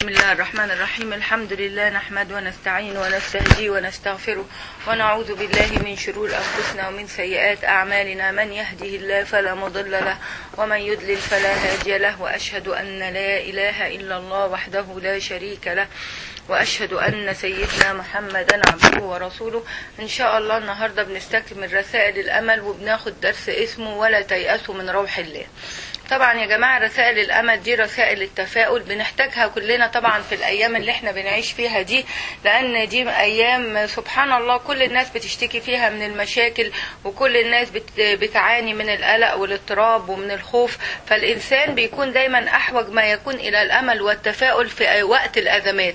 بسم الله الرحمن الرحيم الحمد لله نحمد ونستعين ونستهدي ونستغفره ونعوذ بالله من شرور أنفسنا ومن سيئات أعمالنا من يهده الله فلا مضل له ومن يضلل فلا هادي له وأشهد أن لا إله إلا الله وحده لا شريك له وأشهد أن سيدنا محمدا عبده ورسوله إن شاء الله النهاردة بنستكمل رسائل الأمل وبناخد درس اسمه ولا تيأسوا من روح الله طبعا يا جماعة رسائل الأمل دي رسائل التفاؤل بنحتاجها كلنا طبعا في الأيام اللي احنا بنعيش فيها دي لأن دي أيام سبحان الله كل الناس بتشتكي فيها من المشاكل وكل الناس بت بتعاني من القلق والاضطراب ومن الخوف فالإنسان بيكون دايما أحوج ما يكون إلى الأمل والتفاؤل في وقت الأزمات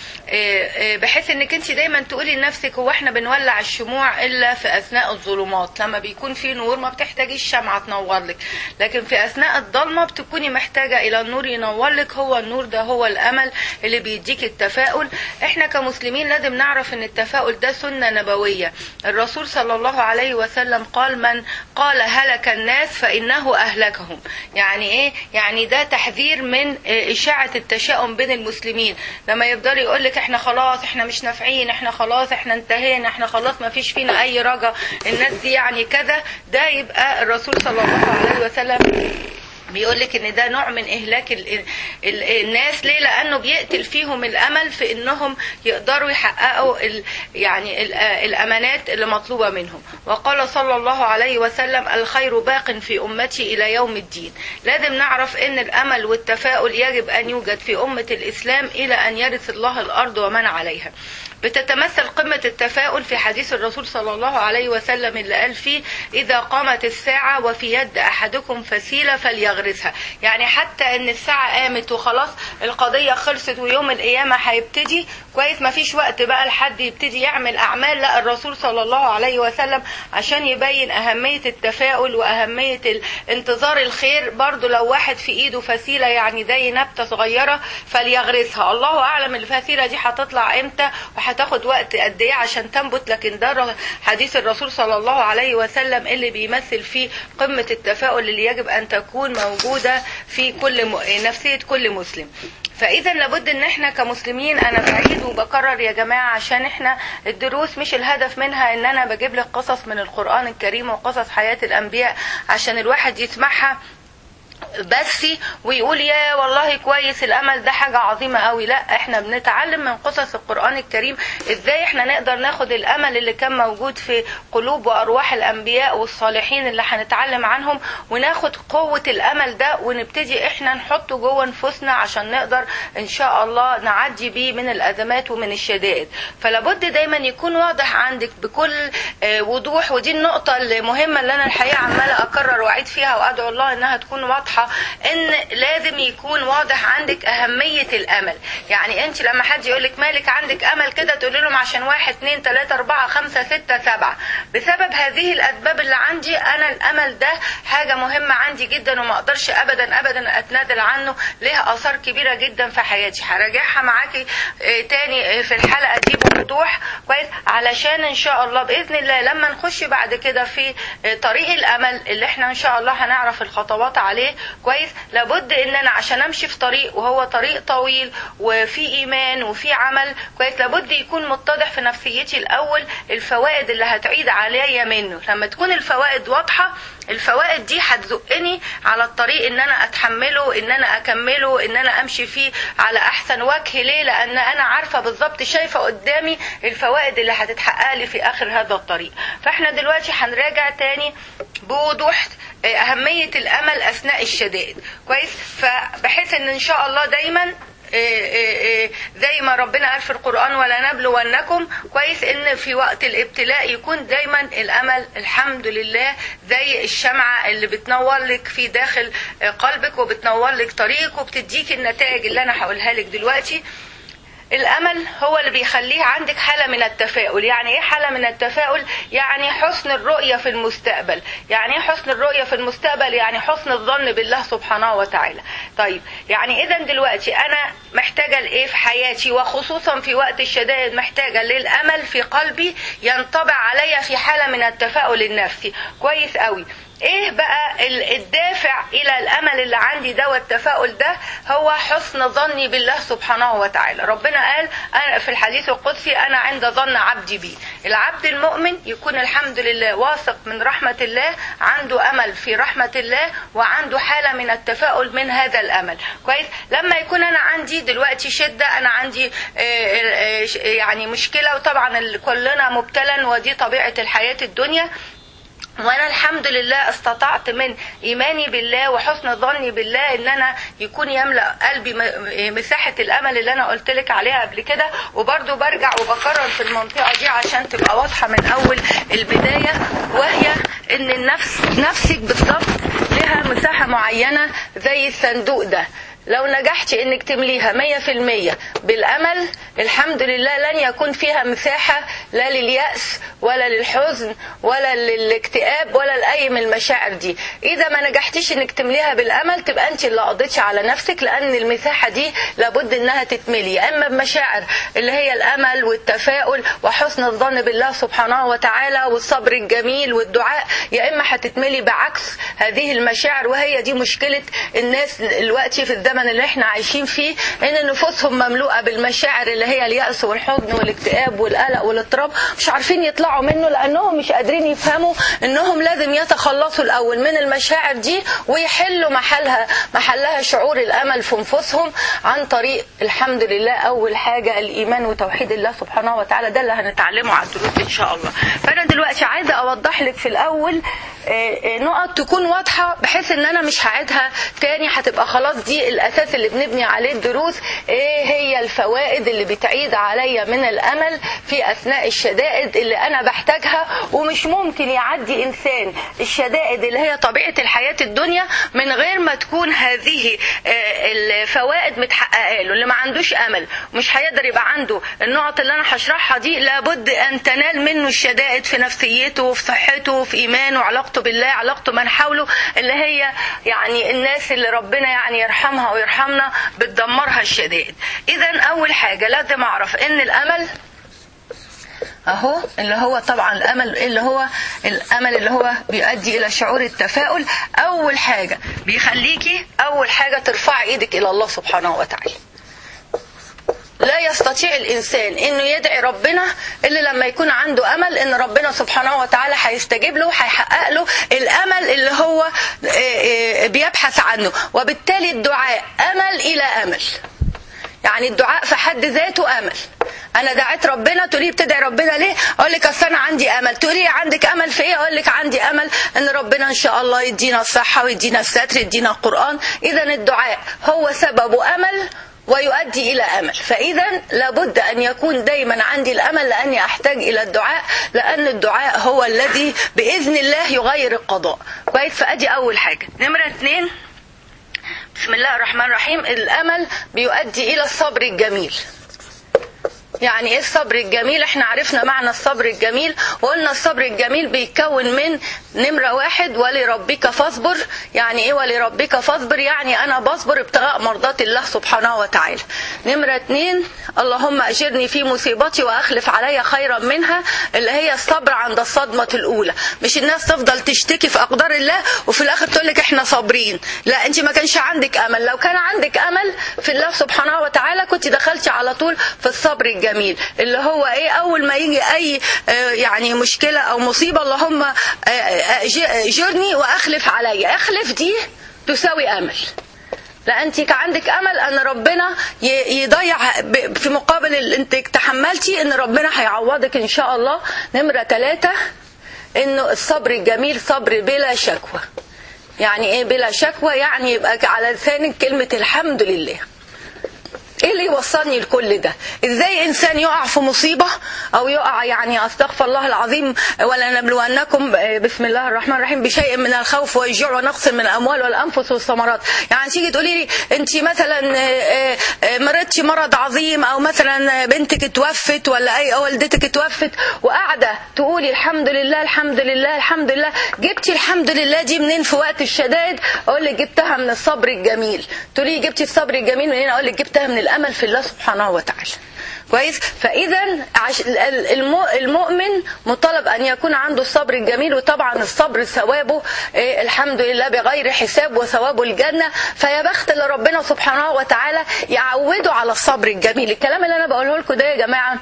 بحيث انك انت دايما تقولي لنفسك هو احنا بنولع الشموع الا في اثناء الظلمات لما بيكون في نور ما بتحتاجيش شمعة تنور لك لكن في اثناء الضلمة بتكوني محتاجة الى النور ينور لك هو النور ده هو الامل اللي بيديك التفاؤل احنا كمسلمين لازم نعرف ان التفاؤل ده سنة نبوية الرسول صلى الله عليه وسلم قال من قال هلك الناس فانه اهلكهم يعني ايه يعني ده تحذير من اشاعة التشاؤم بين المسلمين لما يفضل يقول لك احنا خلاص احنا مش نافعين احنا خلاص احنا انتهينا احنا خلاص ما فيش فينا اي رجا الناس دي يعني كذا ده يبقى الرسول صلى الله عليه وسلم بيقول لك ان ده نوع من اهلاك ال ال الناس ليه لانه بيقتل فيهم الامل في انهم يقدروا يحققوا ال يعني ال الامانات اللي مطلوبه منهم وقال صلى الله عليه وسلم الخير باق في امتي الى يوم الدين لازم نعرف ان الامل والتفاؤل يجب ان يوجد في امه الاسلام الى ان يرث الله الارض ومن عليها بتتمثل قمة التفاؤل في حديث الرسول صلى الله عليه وسلم اللي قال فيه إذا قامت الساعة وفي يد أحدكم فسيلة فليغرسها يعني حتى إن الساعة قامت وخلاص القضية خلصت ويوم القيامة هيبتدي كويس ما فيش وقت بقى لحد يبتدي يعمل أعمال لا الرسول صلى الله عليه وسلم عشان يبين أهمية التفاؤل وأهمية انتظار الخير برضو لو واحد في إيده فسيلة يعني زي نبتة صغيرة فليغرسها الله أعلم الفسيلة دي هتطلع إمتى هتاخد وقت قد ايه عشان تنبت لكن ده حديث الرسول صلى الله عليه وسلم اللي بيمثل فيه قمة التفاؤل اللي يجب ان تكون موجودة في كل م... نفسية كل مسلم فاذا لابد ان احنا كمسلمين انا بعيد وبكرر يا جماعه عشان احنا الدروس مش الهدف منها ان انا بجيب لك قصص من القران الكريم وقصص حياه الانبياء عشان الواحد يسمعها بس ويقول يا والله كويس الامل ده حاجه عظيمه قوي لا احنا بنتعلم من قصص القران الكريم ازاي احنا نقدر ناخد الامل اللي كان موجود في قلوب وارواح الانبياء والصالحين اللي هنتعلم عنهم وناخد قوه الامل ده ونبتدي احنا نحطه جوه نفوسنا عشان نقدر ان شاء الله نعدي بيه من الازمات ومن الشدائد فلابد دايما يكون واضح عندك بكل وضوح ودي النقطه المهمه اللي انا الحقيقه عماله اكرر واعيد فيها وادعو الله انها تكون واضحه ان لازم يكون واضح عندك اهمية الامل يعني انت لما حد يقولك مالك عندك امل كده تقول لهم عشان واحد اتنين تلاتة اربعة خمسة ستة سبعة بسبب هذه الاسباب اللي عندي انا الامل ده حاجة مهمة عندي جدا وما اقدرش ابدا ابدا اتنازل عنه ليها اثار كبيرة جدا في حياتي هراجعها معاكي تاني في الحلقة دي بوضوح كويس علشان ان شاء الله باذن الله لما نخش بعد كده في طريق الامل اللي احنا ان شاء الله هنعرف الخطوات عليه كويس لابد ان انا عشان امشي في طريق وهو طريق طويل وفي ايمان وفي عمل كويس لابد يكون متضح في نفسيتي الاول الفوائد اللي هتعيد عليا منه لما تكون الفوائد واضحه الفوائد دي هتزقني على الطريق ان انا اتحمله ان انا اكمله ان انا امشي فيه على احسن وجه ليه لان انا عارفه بالظبط شايفه قدامي الفوائد اللي هتتحقق لي في اخر هذا الطريق فاحنا دلوقتي هنراجع تاني بوضوح اهميه الامل اثناء الشدائد كويس فبحيث ان ان شاء الله دايما زي ما ربنا قال في القرآن ولا نبلونكم كويس ان في وقت الابتلاء يكون دايما الامل الحمد لله زي الشمعة اللي بتنور لك في داخل قلبك وبتنور لك طريقك وبتديك النتائج اللي انا هقولها لك دلوقتي الامل هو اللي بيخليه عندك حاله من التفاؤل يعني ايه حاله من التفاؤل يعني حسن الرؤيه في المستقبل يعني ايه حسن الرؤيه في المستقبل يعني حسن الظن بالله سبحانه وتعالى طيب يعني اذا دلوقتي انا محتاجه لايه في حياتي وخصوصا في وقت الشدائد محتاجه للامل في قلبي ينطبع عليا في حاله من التفاؤل النفسي كويس قوي ايه بقى ال- الدافع الى الامل اللي عندي ده والتفاؤل ده هو حسن ظني بالله سبحانه وتعالى ربنا قال أنا في الحديث القدسي انا عند ظن عبدي بي العبد المؤمن يكون الحمد لله واثق من رحمة الله عنده امل في رحمة الله وعنده حالة من التفاؤل من هذا الامل كويس لما يكون انا عندي دلوقتي شدة انا عندي آه، آه، آه، يعني مشكلة وطبعا ال- كلنا مبتلى ودي طبيعة الحياة الدنيا وانا الحمد لله استطعت من ايماني بالله وحسن ظني بالله ان انا يكون يملا قلبي م- مساحه الامل اللي انا قلت لك عليها قبل كده وبرضو برجع وبكرر في المنطقه دي عشان تبقى واضحه من اول البدايه وهي ان النفس نفسك بالضبط لها مساحه معينه زي الصندوق ده لو نجحت انك تمليها مية في المية بالامل الحمد لله لن يكون فيها مساحة لا لليأس ولا للحزن ولا للاكتئاب ولا لأي من المشاعر دي اذا ما نجحتيش انك تمليها بالامل تبقى انت اللي قضيتش على نفسك لان المساحة دي لابد انها تتملي يا اما بمشاعر اللي هي الامل والتفاؤل وحسن الظن بالله سبحانه وتعالى والصبر الجميل والدعاء يا اما هتتملي بعكس هذه المشاعر وهي دي مشكلة الناس دلوقتي في الزمن اللي احنا عايشين فيه ان نفوسهم مملوءة بالمشاعر اللي هي اليأس والحزن والاكتئاب والقلق والاضطراب مش عارفين يطلعوا منه لانهم مش قادرين يفهموا انهم لازم يتخلصوا الاول من المشاعر دي ويحلوا محلها محلها شعور الامل في انفسهم عن طريق الحمد لله اول حاجة الايمان وتوحيد الله سبحانه وتعالى ده اللي هنتعلمه على الدروس ان شاء الله فانا دلوقتي عايزة اوضح لك في الاول آه، آه، نقط تكون واضحة بحيث ان انا مش هعيدها تاني هتبقى خلاص دي الاساس اللي بنبني عليه الدروس ايه هي الفوائد اللي بتعيد عليا من الامل في اثناء الشدائد اللي انا بحتاجها ومش ممكن يعدي انسان الشدائد اللي هي طبيعة الحياة الدنيا من غير ما تكون هذه آه، الفوائد متحققة له اللي ما عندوش امل مش هيقدر يبقى عنده النقط اللي انا هشرحها دي لابد ان تنال منه الشدائد في نفسيته وفي صحته وفي ايمانه وعلاقته بالله علاقته من حوله اللي هي يعني الناس اللي ربنا يعني يرحمها ويرحمنا بتدمرها الشدائد اذا اول حاجة لازم اعرف ان الامل اهو اللي هو طبعا الامل اللي هو الامل اللي هو بيؤدي الى شعور التفاؤل اول حاجه بيخليكي اول حاجه ترفعي ايدك الى الله سبحانه وتعالى لا يستطيع الانسان انه يدعي ربنا الا لما يكون عنده امل ان ربنا سبحانه وتعالى هيستجيب له وهيحقق له الامل اللي هو آه، آه، بيبحث عنه وبالتالي الدعاء امل الى امل يعني الدعاء في حد ذاته امل انا دعيت ربنا تقولي بتدعي ربنا ليه اقول لك اصل انا عندي امل تقولي عندك امل في ايه اقول لك عندي امل ان ربنا ان شاء الله يدينا الصحه ويدينا الستر يدينا القران اذا الدعاء هو سبب امل ويؤدي الى امل فاذا لابد ان يكون دايما عندي الامل لاني احتاج الى الدعاء لان الدعاء هو الذي باذن الله يغير القضاء كويس فادي اول حاجه نمره اثنين بسم الله الرحمن الرحيم الامل بيؤدي الى الصبر الجميل يعني ايه الصبر الجميل احنا عرفنا معنى الصبر الجميل وقلنا الصبر الجميل بيتكون من نمرة واحد ولربك فاصبر يعني ايه ولربك فاصبر يعني انا بصبر ابتغاء مرضات الله سبحانه وتعالى نمرة اتنين اللهم اجرني في مصيبتي واخلف علي خيرا منها اللي هي الصبر عند الصدمة الاولى مش الناس تفضل تشتكي في اقدار الله وفي الاخر تقول لك احنا صابرين لا انت ما كانش عندك امل لو كان عندك امل في الله سبحانه وتعالى كنت دخلتي على طول في الصبر الجميل اللي هو ايه اول ما يجي اي آه، يعني مشكلة او مصيبة اللهم آه، آه، ج- جرني واخلف علي اخلف دي تساوي امل لا انت كان عندك امل ان ربنا ي- يضيع ب- في مقابل اللي انت تحملتي ان ربنا هيعوضك ان شاء الله نمرة ثلاثة انه الصبر الجميل صبر بلا شكوى يعني ايه بلا شكوى يعني يبقى على لسانك كلمة الحمد لله ايه اللي يوصلني لكل ده ازاي انسان يقع في مصيبة او يقع يعني استغفر الله العظيم ولا نبلونكم بسم الله الرحمن الرحيم بشيء من الخوف والجوع ونقص من الاموال والانفس والثمرات يعني تيجي تقولي لي انت مثلا آه، آه، مرضتي مرض عظيم او مثلا بنتك توفت ولا اي والدتك توفت وقاعده تقولي الحمد لله الحمد لله الحمد لله جبتي الحمد لله دي منين في وقت الشدائد اقول لك جبتها من الصبر الجميل تقولي جبتي الصبر الجميل منين اقول لك جبتها من الامل في الله سبحانه وتعالى كويس فاذا عش... الم... المؤمن مطالب ان يكون عنده الصبر الجميل وطبعا الصبر ثوابه إيه الحمد لله بغير حساب وثوابه الجنه فيا بخت اللي ربنا سبحانه وتعالى يعوده على الصبر الجميل الكلام اللي انا بقوله لكم ده يا جماعه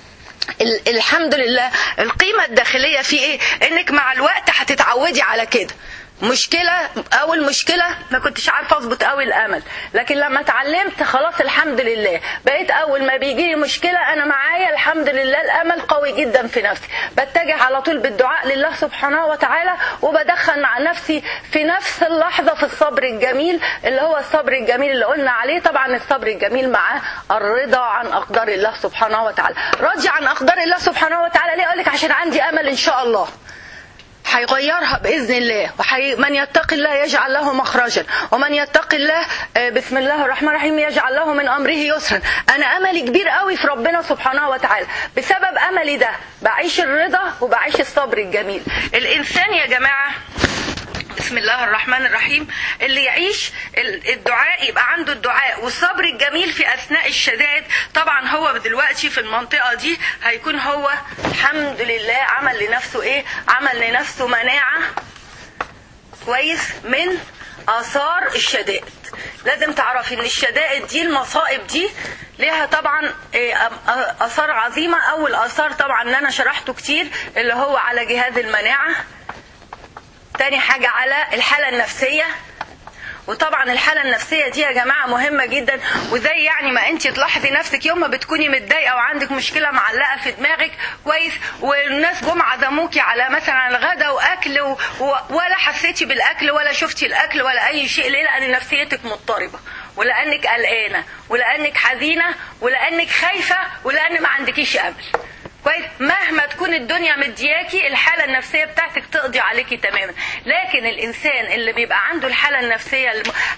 الحمد لله القيمة الداخلية في ايه انك مع الوقت هتتعودي على كده مشكلة أول مشكلة ما كنتش عارفة أظبط قوي الأمل لكن لما اتعلمت خلاص الحمد لله بقيت أول ما بيجي لي مشكلة أنا معايا الحمد لله الأمل قوي جدا في نفسي بتجه على طول بالدعاء لله سبحانه وتعالى وبدخل مع نفسي في نفس اللحظة في الصبر الجميل اللي هو الصبر الجميل اللي قلنا عليه طبعا الصبر الجميل معاه الرضا عن أقدار الله سبحانه وتعالى راضي عن أقدار الله سبحانه وتعالى ليه أقول لك عشان عندي أمل إن شاء الله هيغيرها باذن الله وحي من يتق الله يجعل له مخرجا ومن يتق الله بسم الله الرحمن الرحيم يجعل له من امره يسرا انا املي كبير قوي في ربنا سبحانه وتعالى بسبب املي ده بعيش الرضا وبعيش الصبر الجميل الانسان يا جماعه بسم الله الرحمن الرحيم اللي يعيش الدعاء يبقى عنده الدعاء والصبر الجميل في اثناء الشدائد طبعا هو دلوقتي في المنطقه دي هيكون هو الحمد لله عمل لنفسه ايه عمل لنفسه مناعه كويس من اثار الشدائد لازم تعرفي ان الشدائد دي المصائب دي ليها طبعا اثار عظيمه اول اثار طبعا اللي انا شرحته كتير اللي هو على جهاز المناعه تاني حاجة على الحالة النفسية وطبعا الحاله النفسيه دي يا جماعه مهمه جدا وزي يعني ما انت تلاحظي نفسك يوم ما بتكوني متضايقه وعندك مشكله معلقه في دماغك كويس والناس جم عزموكي على مثلا الغدا واكل و... و... ولا حسيتي بالاكل ولا شفتي الاكل ولا اي شيء ليه لان نفسيتك مضطربه ولانك قلقانه ولانك حزينه ولانك خايفه ولان ما عندكيش امل كويس مهما تكون الدنيا مدياكي الحالة النفسية بتاعتك تقضي عليكي تماما لكن الإنسان اللي بيبقى عنده الحالة النفسية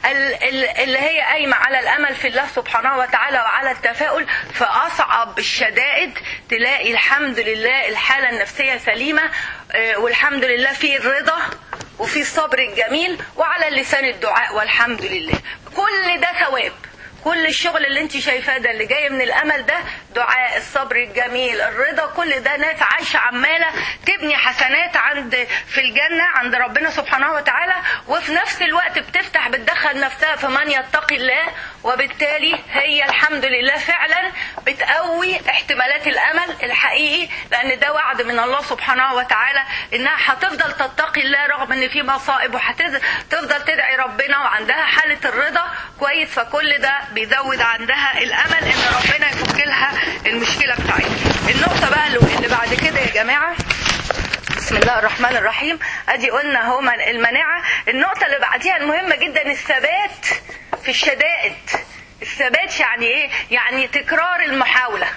اللي هي قايمة على الأمل في الله سبحانه وتعالى وعلى التفاؤل في أصعب الشدائد تلاقي الحمد لله الحالة النفسية سليمة والحمد لله في الرضا وفي الصبر الجميل وعلى اللسان الدعاء والحمد لله كل ده ثواب كل الشغل اللي انت شايفاه ده اللي جاي من الامل ده دعاء الصبر الجميل الرضا كل ده ناس عايشه عماله تبني حسنات عند في الجنه عند ربنا سبحانه وتعالى وفي نفس الوقت بتفتح بتدخل نفسها في من يتقي الله وبالتالي هي الحمد لله فعلا بتقوي احتمالات الامل الحقيقي لان ده وعد من الله سبحانه وتعالى انها هتفضل تتقي الله رغم ان في مصائب وهتفضل تدعي ربنا وعندها حاله الرضا كويس فكل ده بيزود عندها الامل ان ربنا يفك لها المشكله بتاعتها النقطه بقى اللي بعد كده يا جماعه بسم الله الرحمن الرحيم ادي قلنا هو المناعه النقطه اللي بعديها المهمه جدا الثبات في الشدائد الثبات يعني ايه يعني تكرار المحاوله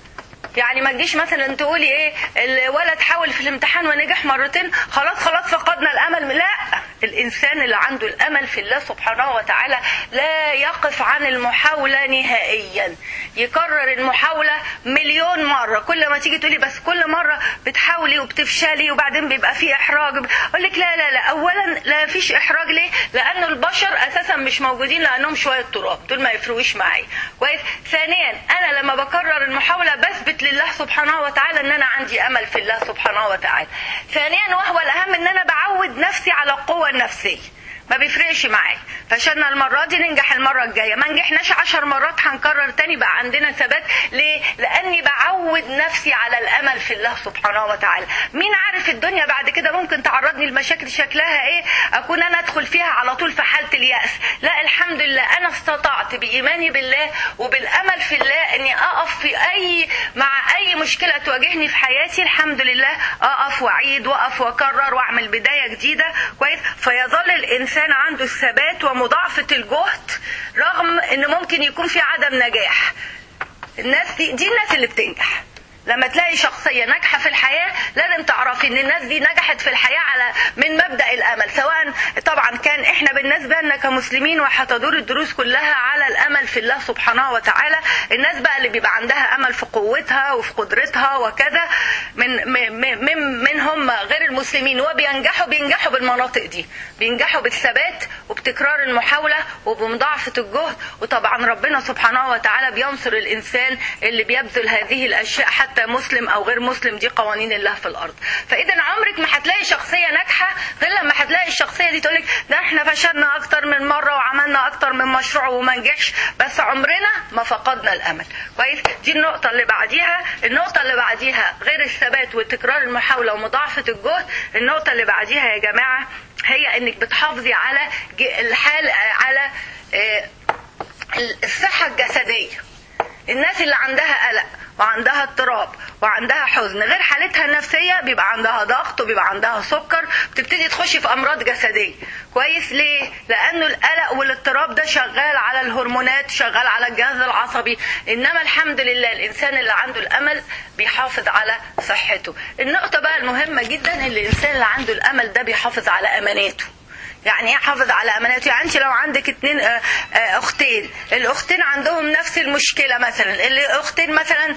يعني ما تجيش مثلا تقولي ايه الولد حاول في الامتحان ونجح مرتين خلاص خلاص فقدنا الامل لا الانسان اللي عنده الامل في الله سبحانه وتعالى لا يقف عن المحاوله نهائيا يكرر المحاوله مليون مره كل ما تيجي تقولي بس كل مره بتحاولي وبتفشلي وبعدين بيبقى في احراج اقول لك لا لا لا اولا لا فيش احراج ليه لان البشر اساسا مش موجودين لانهم شويه تراب دول ما يفرقوش معايا كويس ثانيا انا لما بكرر المحاوله بثبت لله سبحانه وتعالى ان انا عندي امل في الله سبحانه وتعالى ثانيا وهو الاهم ان انا بعود نفسي على القوه النفسيه ما بيفرقش معايا فشلنا المرة دي ننجح المرة الجاية ما نجحناش عشر مرات هنكرر تاني بقى عندنا ثبات ليه لاني بعود نفسي على الامل في الله سبحانه وتعالى مين عارف الدنيا بعد كده ممكن تعرضني لمشاكل شكلها ايه اكون انا ادخل فيها على طول في حالة اليأس لا الحمد لله انا استطعت بايماني بالله وبالامل في الله اني اقف في اي مع اي مشكلة تواجهني في حياتي الحمد لله اقف واعيد واقف واكرر واعمل بداية جديدة كويس فيظل الانسان الانسان عنده الثبات ومضاعفه الجهد رغم ان ممكن يكون في عدم نجاح الناس دي, دي الناس اللي بتنجح لما تلاقي شخصية ناجحة في الحياة لازم تعرفي ان الناس دي نجحت في الحياة على من مبدأ الامل سواء طبعا كان احنا بالنسبة لنا كمسلمين وهتدور الدروس كلها على الامل في الله سبحانه وتعالى الناس بقى اللي بيبقى عندها امل في قوتها وفي قدرتها وكذا من من من هم غير المسلمين وبينجحوا بينجحوا بالمناطق دي بينجحوا بالثبات وبتكرار المحاولة وبمضاعفة الجهد وطبعا ربنا سبحانه وتعالى بينصر الانسان اللي بيبذل هذه الاشياء حتى حتى مسلم او غير مسلم دي قوانين الله في الارض فاذا عمرك ما هتلاقي شخصيه ناجحه غير لما هتلاقي الشخصيه دي تقولك ده احنا فشلنا اكتر من مره وعملنا اكتر من مشروع وما نجحش بس عمرنا ما فقدنا الامل كويس دي النقطه اللي بعديها النقطه اللي بعديها غير الثبات وتكرار المحاوله ومضاعفه الجهد النقطه اللي بعديها يا جماعه هي انك بتحافظي على الحال على الصحه الجسديه الناس اللي عندها قلق وعندها اضطراب وعندها حزن غير حالتها النفسية بيبقى عندها ضغط وبيبقى عندها سكر بتبتدي تخش في أمراض جسدية كويس ليه؟ لأنه القلق والاضطراب ده شغال على الهرمونات شغال على الجهاز العصبي إنما الحمد لله الإنسان اللي عنده الأمل بيحافظ على صحته النقطة بقى المهمة جدا ان الإنسان اللي عنده الأمل ده بيحافظ على أماناته يعني ايه حافظ على اماناته يعني انت لو عندك اتنين اه اه اختين الاختين عندهم نفس المشكله مثلا الاختين مثلا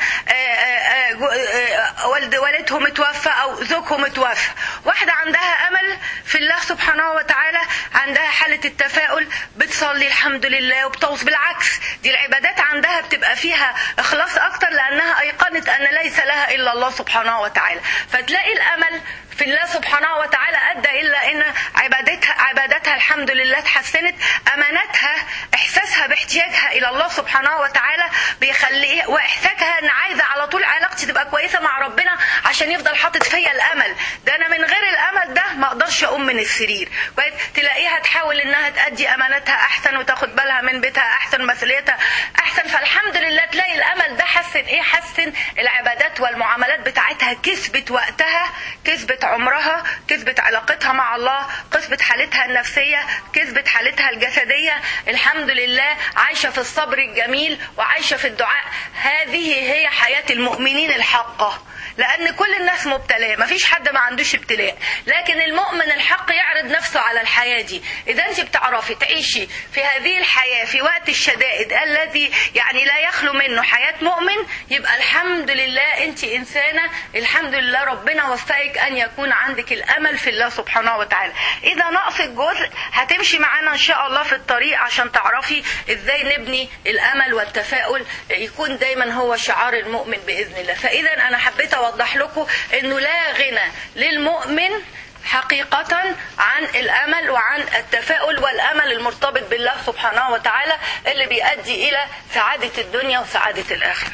اه والد والدهم متوفى او زوجهم متوفى واحده عندها امل في الله سبحانه وتعالى عندها حاله التفاؤل بتصلي الحمد لله وبتوص بالعكس دي العبادات عندها بتبقى فيها اخلاص اكتر لانها ايقنت ان ليس لها الا الله سبحانه وتعالى فتلاقي الامل في الله سبحانه وتعالى ادى الى ان عبادتها عبادتها الحمد لله اتحسنت امانتها احساسها باحتياجها الى الله سبحانه وتعالى بيخليها واحساسها ان عايزه على طول علاقتي تبقى كويسه مع ربنا عشان يفضل حاطط فيا الامل ده انا من غير الامل ده ما اقدرش اقوم من السرير تلاقيها تحاول انها تادي امانتها احسن وتاخد بالها من بيتها احسن مسؤوليتها احسن فالحمد لله تلاقي الامل ده حسن ايه حسن العبادات والمعاملات بتاعتها كسبت وقتها كسبت عمرها كسبت علاقتها مع الله كسبت حالتها النفسية كسبت حالتها الجسدية الحمد لله عايشة في الصبر الجميل وعايشة في الدعاء هذه هي حياة المؤمنين الحقة لأن كل الناس مبتلاه مفيش حد ما عندوش ابتلاء لكن المؤمن الحق يعرض نفسه على الحياة دي إذا أنت بتعرفي تعيشي في هذه الحياة في وقت الشدائد الذي يعني لا يخلو منه حياة مؤمن يبقى الحمد لله أنت إنسانة الحمد لله ربنا وفقك أن يكون عندك الأمل في الله سبحانه وتعالى إذا ناقصك جزء هتمشي معانا إن شاء الله في الطريق عشان تعرفي إزاي نبني الأمل والتفاؤل يكون دايما هو شعار المؤمن بإذن الله فإذا أنا حبيت اوضح لكم انه لا غنى للمؤمن حقيقة عن الأمل وعن التفاؤل والأمل المرتبط بالله سبحانه وتعالى اللي بيؤدي إلى سعادة الدنيا وسعادة الآخرة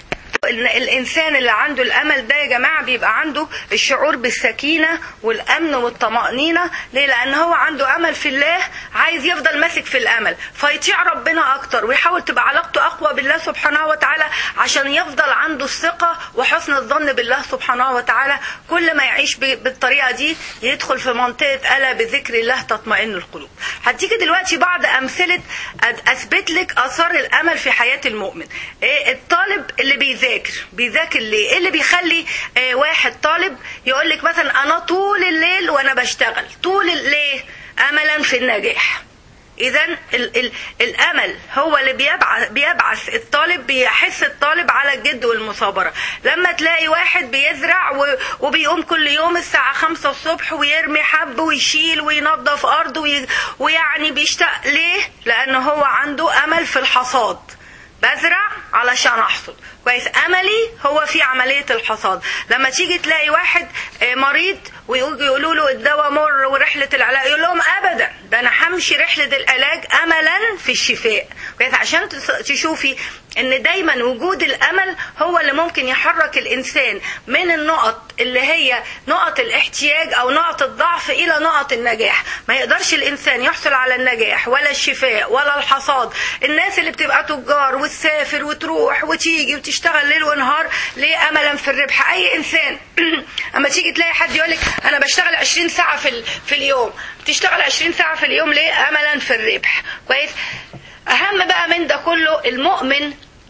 الانسان اللي عنده الامل ده يا جماعه بيبقى عنده الشعور بالسكينه والامن والطمانينه ليه لان هو عنده امل في الله عايز يفضل ماسك في الامل فيطيع ربنا اكتر ويحاول تبقى علاقته اقوى بالله سبحانه وتعالى عشان يفضل عنده الثقه وحسن الظن بالله سبحانه وتعالى كل ما يعيش بالطريقه دي يدخل في منطقه الا بذكر الله تطمئن القلوب هديكي دلوقتي بعض امثله اثبت لك اثار الامل في حياه المؤمن إيه الطالب اللي بيذاكر بيذاكر بيذاكر ليه ايه اللي بيخلي آه واحد طالب يقول لك مثلا انا طول الليل وانا بشتغل طول ليه املا في النجاح اذا ال ال الامل هو اللي بيبعث بيبعث الطالب بيحس الطالب على الجد والمثابره لما تلاقي واحد بيزرع وبيقوم كل يوم الساعه خمسة الصبح ويرمي حب ويشيل وينظف ارض وي ويعني بيشتاق ليه لانه هو عنده امل في الحصاد بزرع علشان احصد كويس املي هو في عمليه الحصاد لما تيجي تلاقي واحد مريض ويجوا يقولوا له الدواء مر ورحله العلاج يقول لهم ابدا ده انا همشي رحله العلاج املا في الشفاء كويس عشان تشوفي ان دايما وجود الامل هو اللي ممكن يحرك الانسان من النقط اللي هي نقط الاحتياج او نقط الضعف الى نقط النجاح ما يقدرش الانسان يحصل على النجاح ولا الشفاء ولا الحصاد الناس اللي بتبقى تجار وتسافر وتروح وتيجي وتشتغل ليل ونهار ليه املا في الربح اي انسان اما تيجي تلاقي حد يقول لك انا بشتغل 20 ساعه في في اليوم بتشتغل 20 ساعه في اليوم ليه املا في الربح كويس اهم بقى من ده كله المؤمن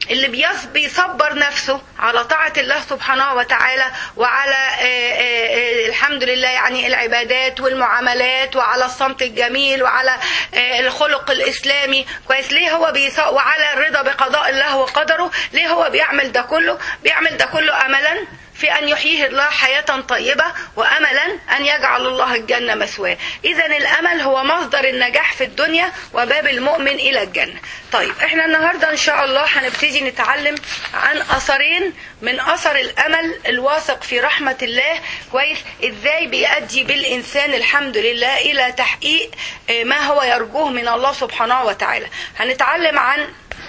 اللي بيص- بيصبر نفسه على طاعة الله سبحانه وتعالى وعلى آه، آه، آه، الحمد لله يعني العبادات والمعاملات وعلى الصمت الجميل وعلى آه، الخلق الإسلامي كويس ليه هو بيص... وعلى الرضا بقضاء الله وقدره ليه هو بيعمل ده كله بيعمل ده كله أملا في أن يحييه الله حياة طيبة وأملا أن يجعل الله الجنة مثواه إذا الأمل هو مصدر النجاح في الدنيا وباب المؤمن إلى الجنة طيب إحنا النهاردة إن شاء الله هنبتدي نتعلم عن أثرين من أثر الأمل الواثق في رحمة الله كويس إزاي بيؤدي بالإنسان الحمد لله إلى تحقيق آه، ما هو يرجوه من الله سبحانه وتعالى هنتعلم عن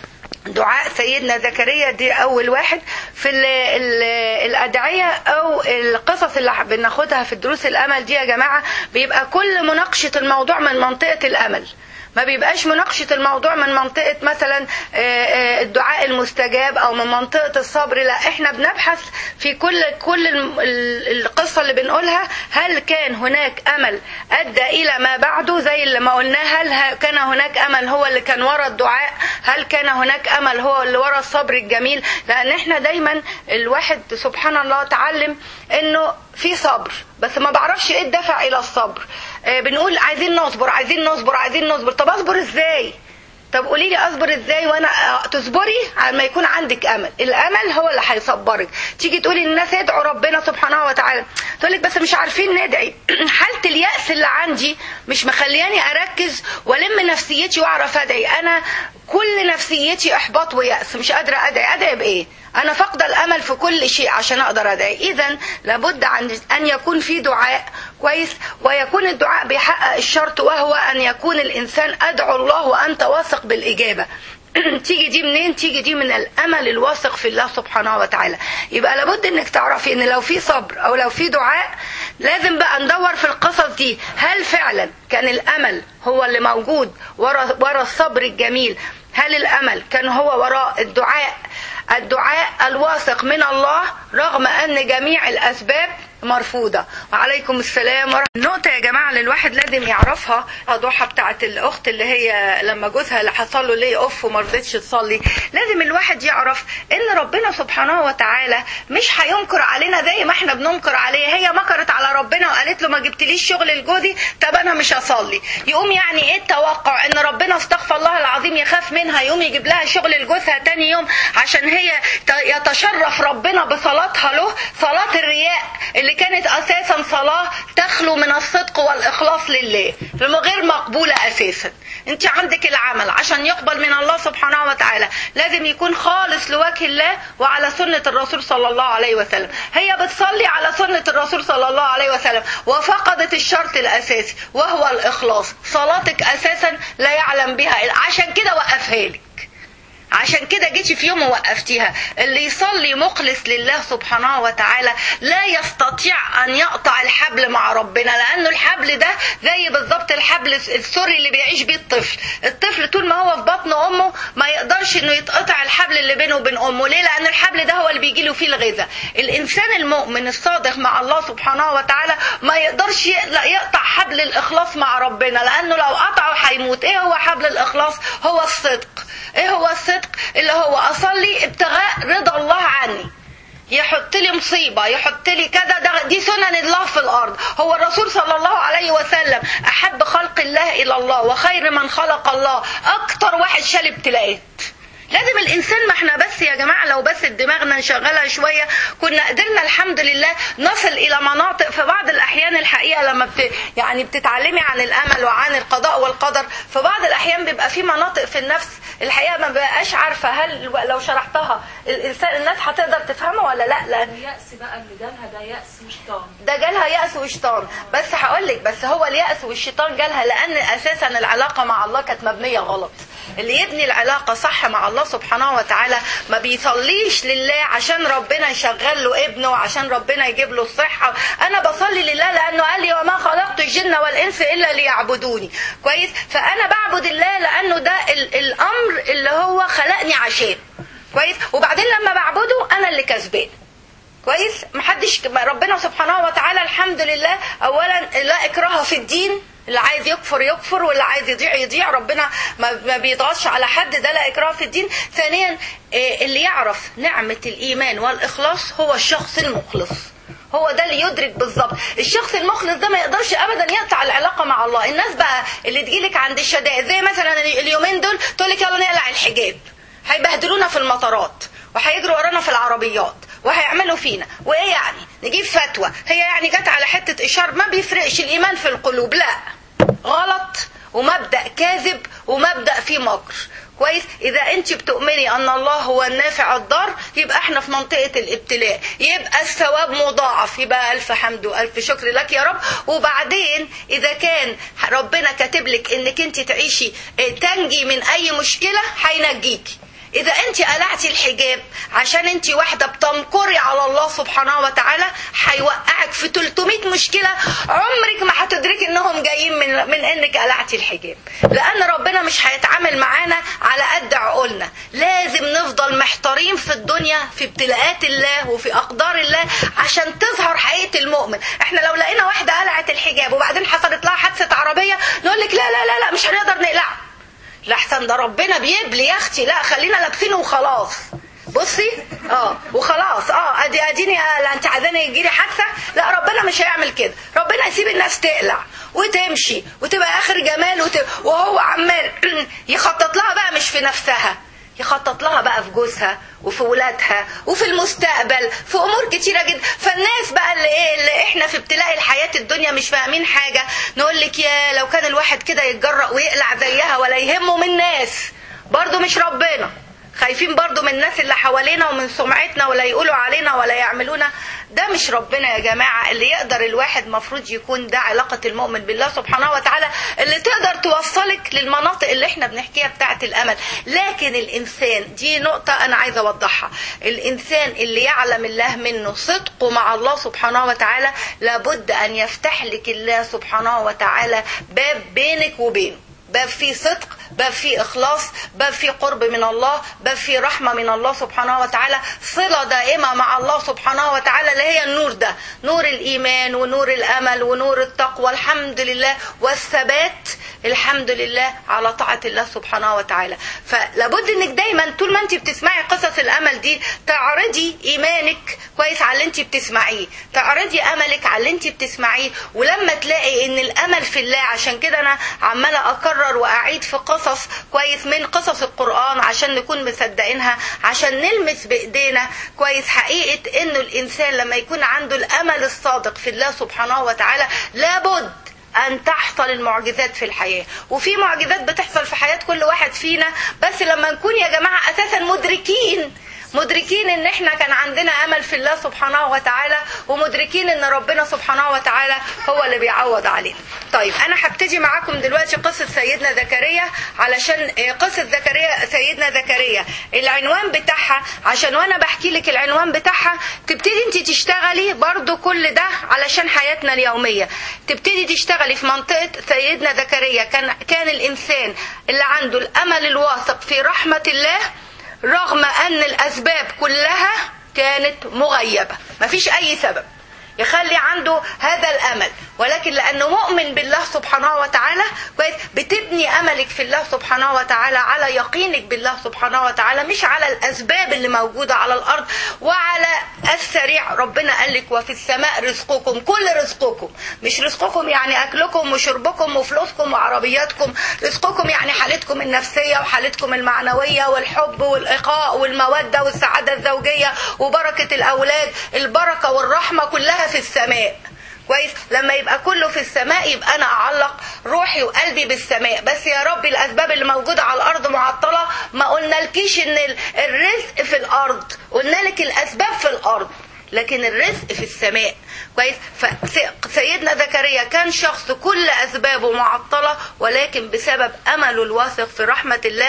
دعاء سيدنا زكريا دي اول واحد في ال ال الادعيه او القصص اللي بناخدها في دروس الامل دي يا جماعه بيبقى كل مناقشه الموضوع من منطقه الامل ما بيبقاش مناقشة الموضوع من منطقة مثلا آه، آه، الدعاء المستجاب أو من منطقة الصبر لا احنا بنبحث في كل كل الم- ال- القصة اللي بنقولها هل كان هناك أمل أدى إلى ما بعده زي اللي ما قلناه هل ه- كان هناك أمل هو اللي كان ورا الدعاء هل كان هناك أمل هو اللي ورا الصبر الجميل لأن احنا دايما الواحد سبحان الله تعلم إنه في صبر بس ما بعرفش ايه الدافع الى الصبر آه، بنقول عايزين نصبر عايزين نصبر عايزين نصبر طب اصبر ازاي طب قولي لي اصبر ازاي وانا آه، تصبري على ما يكون عندك امل الامل هو اللي هيصبرك تيجي تقولي للناس ادعوا ربنا سبحانه وتعالى تقول لك بس مش عارفين ندعي حاله الياس اللي عندي مش مخلياني اركز والم نفسيتي واعرف ادعي انا كل نفسيتي احباط وياس مش قادره ادعي ادعي بايه انا فاقده الامل في كل شيء عشان اقدر ادعي اذا لابد عن ان يكون في دعاء كويس ويكون الدعاء بيحقق الشرط وهو ان يكون الانسان ادعو الله وانت واثق بالاجابه تيجي دي منين تيجي دي من الامل الواثق في الله سبحانه وتعالى يبقى لابد انك تعرفي ان لو في صبر او لو في دعاء لازم بقى ندور في القصص دي هل فعلا كان الامل هو اللي موجود ورا ورا الصبر الجميل هل الامل كان هو وراء الدعاء الدعاء الواثق من الله رغم ان جميع الاسباب مرفوضة وعليكم السلام ورحمة النقطة يا جماعة اللي الواحد لازم يعرفها الضحى بتاعت الأخت اللي هي لما جوزها اللي حصل له ليه أوف وما رضتش تصلي لازم الواحد يعرف إن ربنا سبحانه وتعالى مش هينكر علينا زي ما احنا بننكر عليه هي مكرت على ربنا وقالت له ما جبتليش شغل لجوزي طب أنا مش هصلي يقوم يعني إيه التوقع إن ربنا استغفر الله العظيم يخاف منها يقوم يجيب لها شغل لجوزها تاني يوم عشان هي ت- يتشرف ربنا بصلاتها له صلاة الرياء اللي كانت اساسا صلاه تخلو من الصدق والاخلاص لله غير مقبوله اساسا انت عندك العمل عشان يقبل من الله سبحانه وتعالى لازم يكون خالص لوجه الله وعلى سنه الرسول صلى الله عليه وسلم هي بتصلي على سنه الرسول صلى الله عليه وسلم وفقدت الشرط الاساسي وهو الاخلاص صلاتك اساسا لا يعلم بها عشان كده وقفها لك عشان كده جيتي في يوم ووقفتيها اللي يصلي مخلص لله سبحانه وتعالى لا يستطيع ان يقطع الحبل مع ربنا لانه الحبل ده زي بالظبط الحبل السوري اللي بيعيش بيه الطفل الطفل طول ما هو في بطن امه ما يقدرش انه يتقطع الحبل اللي بينه وبين امه ليه لان الحبل ده هو اللي بيجي له فيه الغذاء الانسان المؤمن الصادق مع الله سبحانه وتعالى ما يقدرش يقطع حبل الاخلاص مع ربنا لانه لو قطعه هيموت ايه هو حبل الاخلاص هو الصدق ايه هو الصدق اللي هو اصلي ابتغاء رضا الله عني يحط لي مصيبه يحط لي كذا ده دي سنن الله في الارض هو الرسول صلى الله عليه وسلم احب خلق الله الى الله وخير من خلق الله اكتر واحد شال ابتلاءات لازم الانسان ما احنا بس يا جماعه لو بس دماغنا نشغلها شويه كنا قدرنا الحمد لله نصل الى مناطق في بعض الاحيان الحقيقه لما بت يعني بتتعلمي عن الامل وعن القضاء والقدر في بعض الاحيان بيبقى في مناطق في النفس الحقيقه ما بقاش عارفه هل لو شرحتها الانسان الناس هتقدر تفهمها ولا لا لان اليأس بقى اللي جالها ده يأس وشيطان ده جالها يأس وشيطان بس هقول لك بس هو اليأس والشيطان جالها لأن أساسا العلاقة مع الله كانت مبنية غلط اللي يبني العلاقة صح مع الله سبحانه وتعالى ما بيصليش لله عشان ربنا يشغل له ابنه وعشان ربنا يجيب له الصحة أنا بصلي لله لأنه قال لي وما خلقت الجن والإنس إلا ليعبدوني كويس فأنا بعبد الله لأنه ده ال- الأمر اللي هو خلقني عشان كويس وبعدين لما بعبده أنا اللي كسبان كويس محدش ربنا سبحانه وتعالى الحمد لله اولا لا اكراه في الدين اللي عايز يكفر يكفر واللي عايز يضيع يضيع ربنا ما ما بيضغطش على حد ده لا اكراه في الدين ثانيا إيه، اللي يعرف نعمه الايمان والاخلاص هو الشخص المخلص هو ده اللي يدرك بالظبط الشخص المخلص ده ما يقدرش ابدا يقطع العلاقه مع الله الناس بقى اللي تجيلك عند الشدائد زي مثلا اليومين دول تقول لك يلا نقلع الحجاب هيبهدلونا في المطارات وهيجروا ورانا في العربيات وهيعملوا فينا وايه يعني نجيب فتوى هي يعني جت على حته اشاره ما بيفرقش الايمان في القلوب لا غلط ومبدا كاذب ومبدا فيه مكر كويس اذا انت بتؤمني ان الله هو النافع الضار يبقى احنا في منطقه الابتلاء يبقى الثواب مضاعف يبقى الف حمد والف شكر لك يا رب وبعدين اذا كان ربنا كاتب لك انك انت تعيشي اه، تنجي من اي مشكله هينجيكي اذا انت قلعتي الحجاب عشان انت واحده بتنكري على الله سبحانه وتعالى هيوقعك في 300 مشكله عمرك ما هتدركي انهم جايين من من انك قلعتي الحجاب لان ربنا مش هيتعامل معانا على قد عقولنا لازم نفضل محتارين في الدنيا في ابتلاءات الله وفي اقدار الله عشان تظهر حقيقه المؤمن احنا لو لقينا واحده قلعت الحجاب وبعدين حصلت لها حادثه عربيه نقول لك لا لا لا لا مش هنقدر نقلعها لحسن ده ربنا بيبلي يا اختي لا خلينا لابسينه وخلاص بصي اه وخلاص اه ادي اديني آه لا انت عايزاني يجيلي حادثه لا ربنا مش هيعمل كده ربنا يسيب الناس تقلع وتمشي وتبقى اخر جمال وت... وهو عمال يخطط لها بقى مش في نفسها يخطط لها بقى في جوزها وفي ولادها وفي المستقبل في امور كتيره جدا فالناس بقى اللي ايه اللي احنا في ابتلاء الحياه الدنيا مش فاهمين حاجه نقول لك يا لو كان الواحد كده يتجرأ ويقلع زيها ولا يهمه من الناس برضه مش ربنا خايفين برضو من الناس اللي حوالينا ومن سمعتنا ولا يقولوا علينا ولا يعملونا ده مش ربنا يا جماعة اللي يقدر الواحد مفروض يكون ده علاقة المؤمن بالله سبحانه وتعالى اللي تقدر توصلك للمناطق اللي احنا بنحكيها بتاعة الأمل لكن الإنسان دي نقطة أنا عايزة أوضحها الإنسان اللي يعلم الله منه صدقه مع الله سبحانه وتعالى لابد أن يفتح لك الله سبحانه وتعالى باب بينك وبينه باب فيه صدق باب فيه إخلاص باب فيه قرب من الله باب فيه رحمة من الله سبحانه وتعالى صلة دائمة مع الله سبحانه وتعالى اللي هي النور ده نور الإيمان ونور الأمل ونور التقوى الحمد لله والثبات الحمد لله على طاعة الله سبحانه وتعالى فلابد انك دايما طول ما انت بتسمعي قصص الامل دي تعرضي ايمانك كويس على اللي انت بتسمعيه تعرضي املك على اللي انت بتسمعيه ولما تلاقي ان الامل في الله عشان كده انا عماله اكرر واعيد في قصص كويس من قصص القران عشان نكون مصدقينها عشان نلمس بايدينا كويس حقيقه انه الانسان لما يكون عنده الامل الصادق في الله سبحانه وتعالى لابد ان تحصل المعجزات في الحياه وفي معجزات بتحصل في حياه كل واحد فينا بس لما نكون يا جماعه اساسا مدركين مدركين ان احنا كان عندنا امل في الله سبحانه وتعالى ومدركين ان ربنا سبحانه وتعالى هو اللي بيعوض علينا طيب انا هبتدي معاكم دلوقتي قصه سيدنا زكريا علشان قصه زكريا سيدنا زكريا العنوان بتاعها عشان وانا بحكي لك العنوان بتاعها تبتدي انت تشتغلي برضو كل ده علشان حياتنا اليوميه تبتدي تشتغلي في منطقه سيدنا زكريا كان كان الانسان اللي عنده الامل الواثق في رحمه الله رغم ان الاسباب كلها كانت مغيبه مفيش اي سبب يخلي عنده هذا الامل ولكن لانه مؤمن بالله سبحانه وتعالى كويس بتبني املك في الله سبحانه وتعالى على يقينك بالله سبحانه وتعالى مش على الاسباب اللي موجوده على الارض وعلى السريع ربنا قال لك وفي السماء رزقكم كل رزقكم مش رزقكم يعني اكلكم وشربكم وفلوسكم وعربياتكم رزقكم يعني حالتكم النفسيه وحالتكم المعنويه والحب والاخاء والموده والسعاده الزوجيه وبركه الاولاد البركه والرحمه كلها في السماء كويس لما يبقى كله في السماء يبقى انا اعلق روحي وقلبي بالسماء بس يا رب الاسباب اللي موجوده على الارض معطله ما قلنالكيش ان الرزق في الارض قلنا لك الاسباب في الارض لكن الرزق في السماء كويس فسيدنا زكريا كان شخص كل اسبابه معطله ولكن بسبب امله الواثق في رحمه الله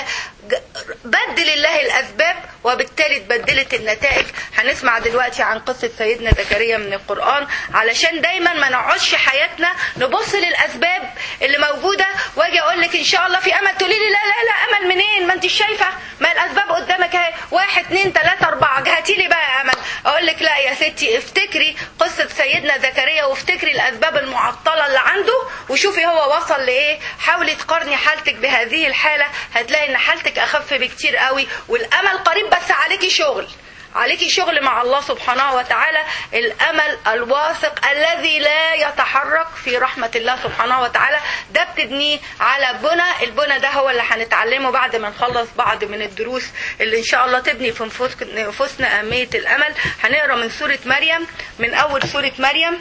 بدل الله الاسباب وبالتالي اتبدلت النتائج هنسمع دلوقتي عن قصه سيدنا زكريا من القران علشان دايما ما نقعدش حياتنا نبص للاسباب اللي موجوده واجي اقول لك ان شاء الله في امل تقولي لي لا لا لا امل منين ما انت شايفه ما الاسباب قدامك اهي واحد اتنين تلاته اربعه هاتي لي بقى امل اقول لك لا يا ستي افتكري قصه سيدنا زكريا وافتكري الاسباب المعطله اللي عنده وشوفي هو وصل لايه حاولي تقارني حالتك بهذه الحاله هتلاقي ان حالتك اخف بكتير قوي والامل قريب بس عليكي شغل عليكي شغل مع الله سبحانه وتعالى الامل الواثق الذي لا يتحرك في رحمه الله سبحانه وتعالى ده بتبنيه على بنى البنى ده هو اللي هنتعلمه بعد ما نخلص بعض من الدروس اللي ان شاء الله تبني في نفوس- نفوسنا اهميه الامل هنقرا من سوره مريم من اول سوره مريم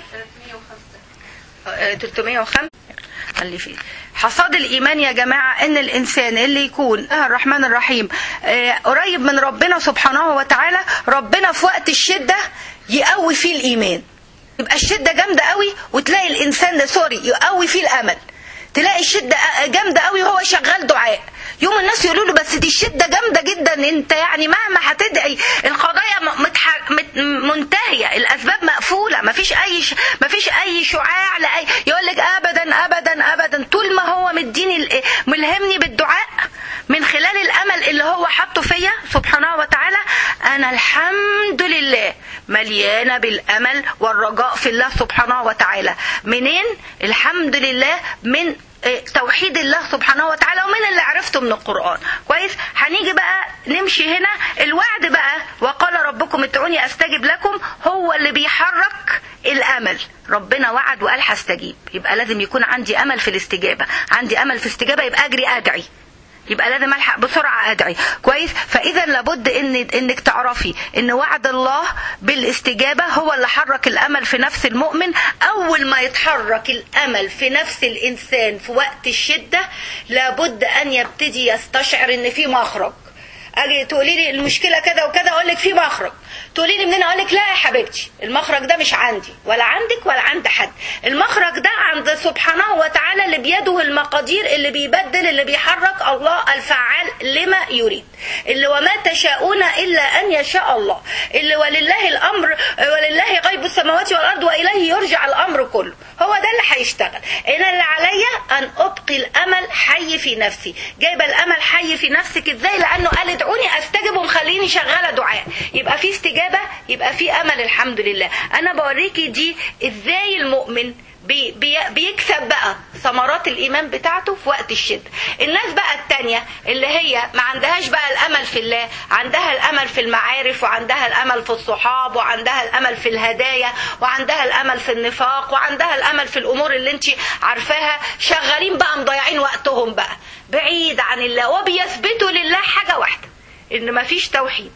305 اللي فيه حصاد الايمان يا جماعه ان الانسان اللي يكون آه الرحمن الرحيم آه قريب من ربنا سبحانه وتعالى ربنا في وقت الشده يقوي فيه الايمان يبقى الشده جامده قوي وتلاقي الانسان ده سوري يقوي فيه الامل تلاقي الشده جامده قوي وهو شغال دعاء يوم الناس يقولوا له بس دي الشده جامده جدا انت يعني مهما هتدعي القضايا م- متح... مت... منتهيه الاسباب مقفوله مفيش اي ش... مفيش اي شعاع لاي يقول لك ابدا ابدا ابدا طول ما هو مديني ال- ملهمني بالدعاء من خلال الامل اللي هو حاطه فيا سبحانه وتعالى انا الحمد لله مليانه بالامل والرجاء في الله سبحانه وتعالى منين الحمد لله من آه، توحيد الله سبحانه وتعالى ومن اللي عرفته من القرآن كويس هنيجي بقى نمشي هنا الوعد بقى وقال ربكم ادعوني استجب لكم هو اللي بيحرك الامل ربنا وعد وقال هستجيب يبقى لازم يكون عندي امل في الاستجابه عندي امل في استجابه يبقى اجري ادعي يبقى لازم الحق بسرعه ادعي كويس فاذا لابد ان انك تعرفي ان وعد الله بالاستجابه هو اللي حرك الامل في نفس المؤمن اول ما يتحرك الامل في نفس الانسان في وقت الشده لابد ان يبتدي يستشعر ان في مخرج اجي تقولي لي المشكله كذا وكذا اقول لك في مخرج تقولي لي منين اقول لك لا يا حبيبتي المخرج ده مش عندي ولا عندك ولا عند حد المخرج ده عند سبحانه وتعالى اللي بيده المقادير اللي بيبدل اللي بيحرك الله الفعال لما يريد اللي وما تشاءون الا ان يشاء الله اللي ولله الامر ولله غيب السماوات والارض واليه يرجع الامر كله هو ده اللي هيشتغل انا اللي عليا ان ابقي الامل حي في نفسي جايبه الامل حي في نفسك ازاي لانه قال ادعوني استجب ومخليني شغاله دعاء يبقى في استجابه يبقى في امل الحمد لله انا بوريكي دي ازاي المؤمن بي بي بيكسب بقى ثمرات الايمان بتاعته في وقت الشده الناس بقى التانية اللي هي ما عندهاش بقى الامل في الله عندها الامل في المعارف وعندها الامل في الصحاب وعندها الامل في الهدايا وعندها الامل في النفاق وعندها الامل في الامور اللي انت عارفاها شغالين بقى مضيعين وقتهم بقى بعيد عن الله وبيثبتوا لله حاجه واحده ان مفيش توحيد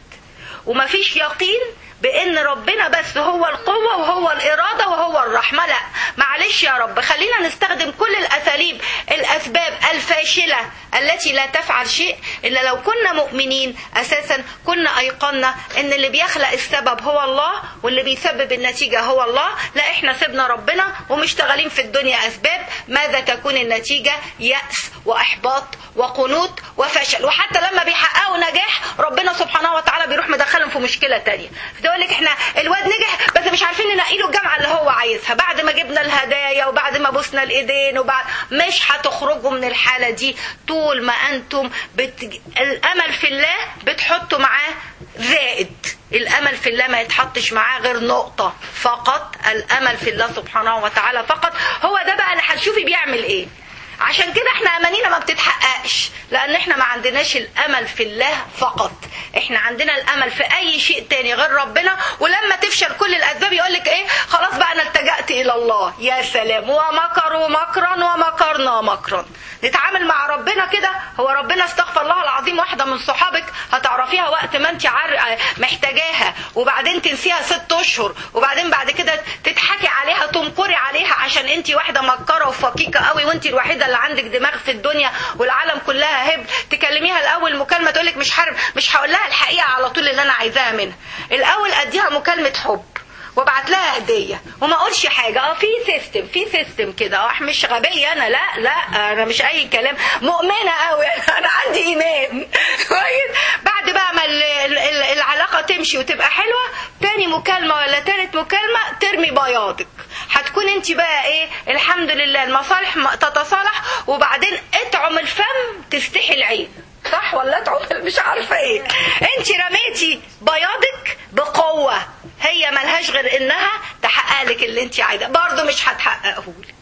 ومفيش يقين بان ربنا بس هو القوة وهو الارادة وهو الرحمة لا معلش يا رب خلينا نستخدم كل الاساليب الاسباب الفاشلة التي لا تفعل شيء الا لو كنا مؤمنين اساسا كنا ايقنا ان اللي بيخلق السبب هو الله واللي بيسبب النتيجة هو الله لا احنا سيبنا ربنا ومشتغلين في الدنيا اسباب ماذا تكون النتيجة يأس واحباط وقنوط وفشل وحتى لما بيحققوا نجاح ربنا سبحانه وتعالى بيروح مدخلهم في مشكلة تانية تقول لك احنا الواد نجح بس مش عارفين ننقي له الجامعة اللي هو عايزها بعد ما جبنا الهدايا وبعد ما بوسنا الايدين وبعد مش هتخرجوا من الحالة دي طول ما انتم بت... الامل في الله بتحطوا معاه زائد الامل في الله ما يتحطش معاه غير نقطة فقط الامل في الله سبحانه وتعالى فقط هو ده بقى اللي هتشوفي بيعمل ايه عشان كده احنا امانينا ما بتتحققش لان احنا ما عندناش الامل في الله فقط احنا عندنا الامل في اي شيء تاني غير ربنا ولما تفشل كل الاسباب يقول لك ايه خلاص بقى انا التجأت الى الله يا سلام ومكروا مكرا ومكرنا مكرا نتعامل مع ربنا كده هو ربنا استغفر الله العظيم واحده من صحابك هتعرفيها وقت ما انت عار... محتاجاها وبعدين تنسيها ست اشهر وبعدين بعد كده تضحكي عليها تنكري عليها عشان انت واحده مكره وفقيقه قوي وانت الوحيده اللي عندك دماغ في الدنيا والعالم كلها هبل تكلميها الاول مكالمه تقول لك مش حارب مش هقول لها الحقيقه على طول اللي انا عايزاها منها الاول اديها مكالمه حب وابعت لها هديه وما اقولش حاجه اه في سيستم في سيستم كده اه مش غبيه انا لا لا انا مش اي كلام مؤمنه قوي انا عندي ايمان كويس بعد بقى ما ال- ال- ال- العلاقه تمشي وتبقى حلوه تاني مكالمه ولا تالت مكالمه ترمي بياضك هتكون انت بقى ايه الحمد لله المصالح م- تتصالح وبعدين اطعم الفم تستحي العين صح ولا اطعم مش عارفه ايه انت رميتي بياضك بقوه هي ملهاش غير انها تحقق لك اللي انت عايزاه برضه مش هتحققه لك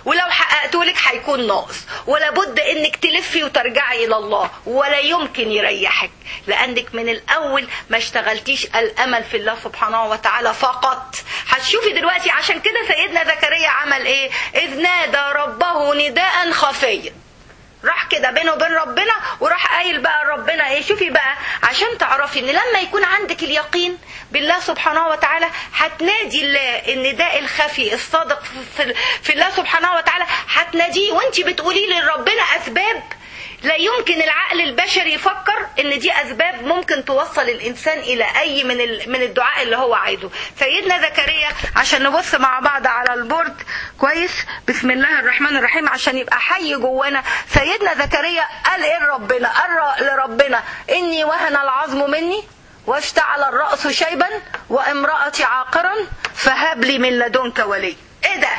ولو حققته لك هيكون ناقص ولا بد انك تلفي وترجعي الى الله ولا يمكن يريحك لانك من الاول ما اشتغلتيش الامل في الله سبحانه وتعالى فقط هتشوفي دلوقتي عشان كده سيدنا زكريا عمل ايه اذ نادى ربه نداء خفيا راح كده بينه وبين ربنا وراح قايل بقى ربنا ايه شوفي بقى عشان تعرفي ان لما يكون عندك اليقين بالله سبحانه وتعالى هتنادي الله النداء الخفي الصادق في, في الله سبحانه وتعالى هتناديه وانت بتقولي لربنا اسباب لا يمكن العقل البشري يفكر ان دي اسباب ممكن توصل الانسان الى اي من من الدعاء اللي هو عايزه سيدنا زكريا عشان نبص مع بعض على البورد كويس بسم الله الرحمن الرحيم عشان يبقى حي جوانا سيدنا زكريا قال ايه لربنا قال لربنا اني وهن العظم مني واشتعل الراس شيبا وامراتي عاقرا فهب لي من لدنك ولي ايه ده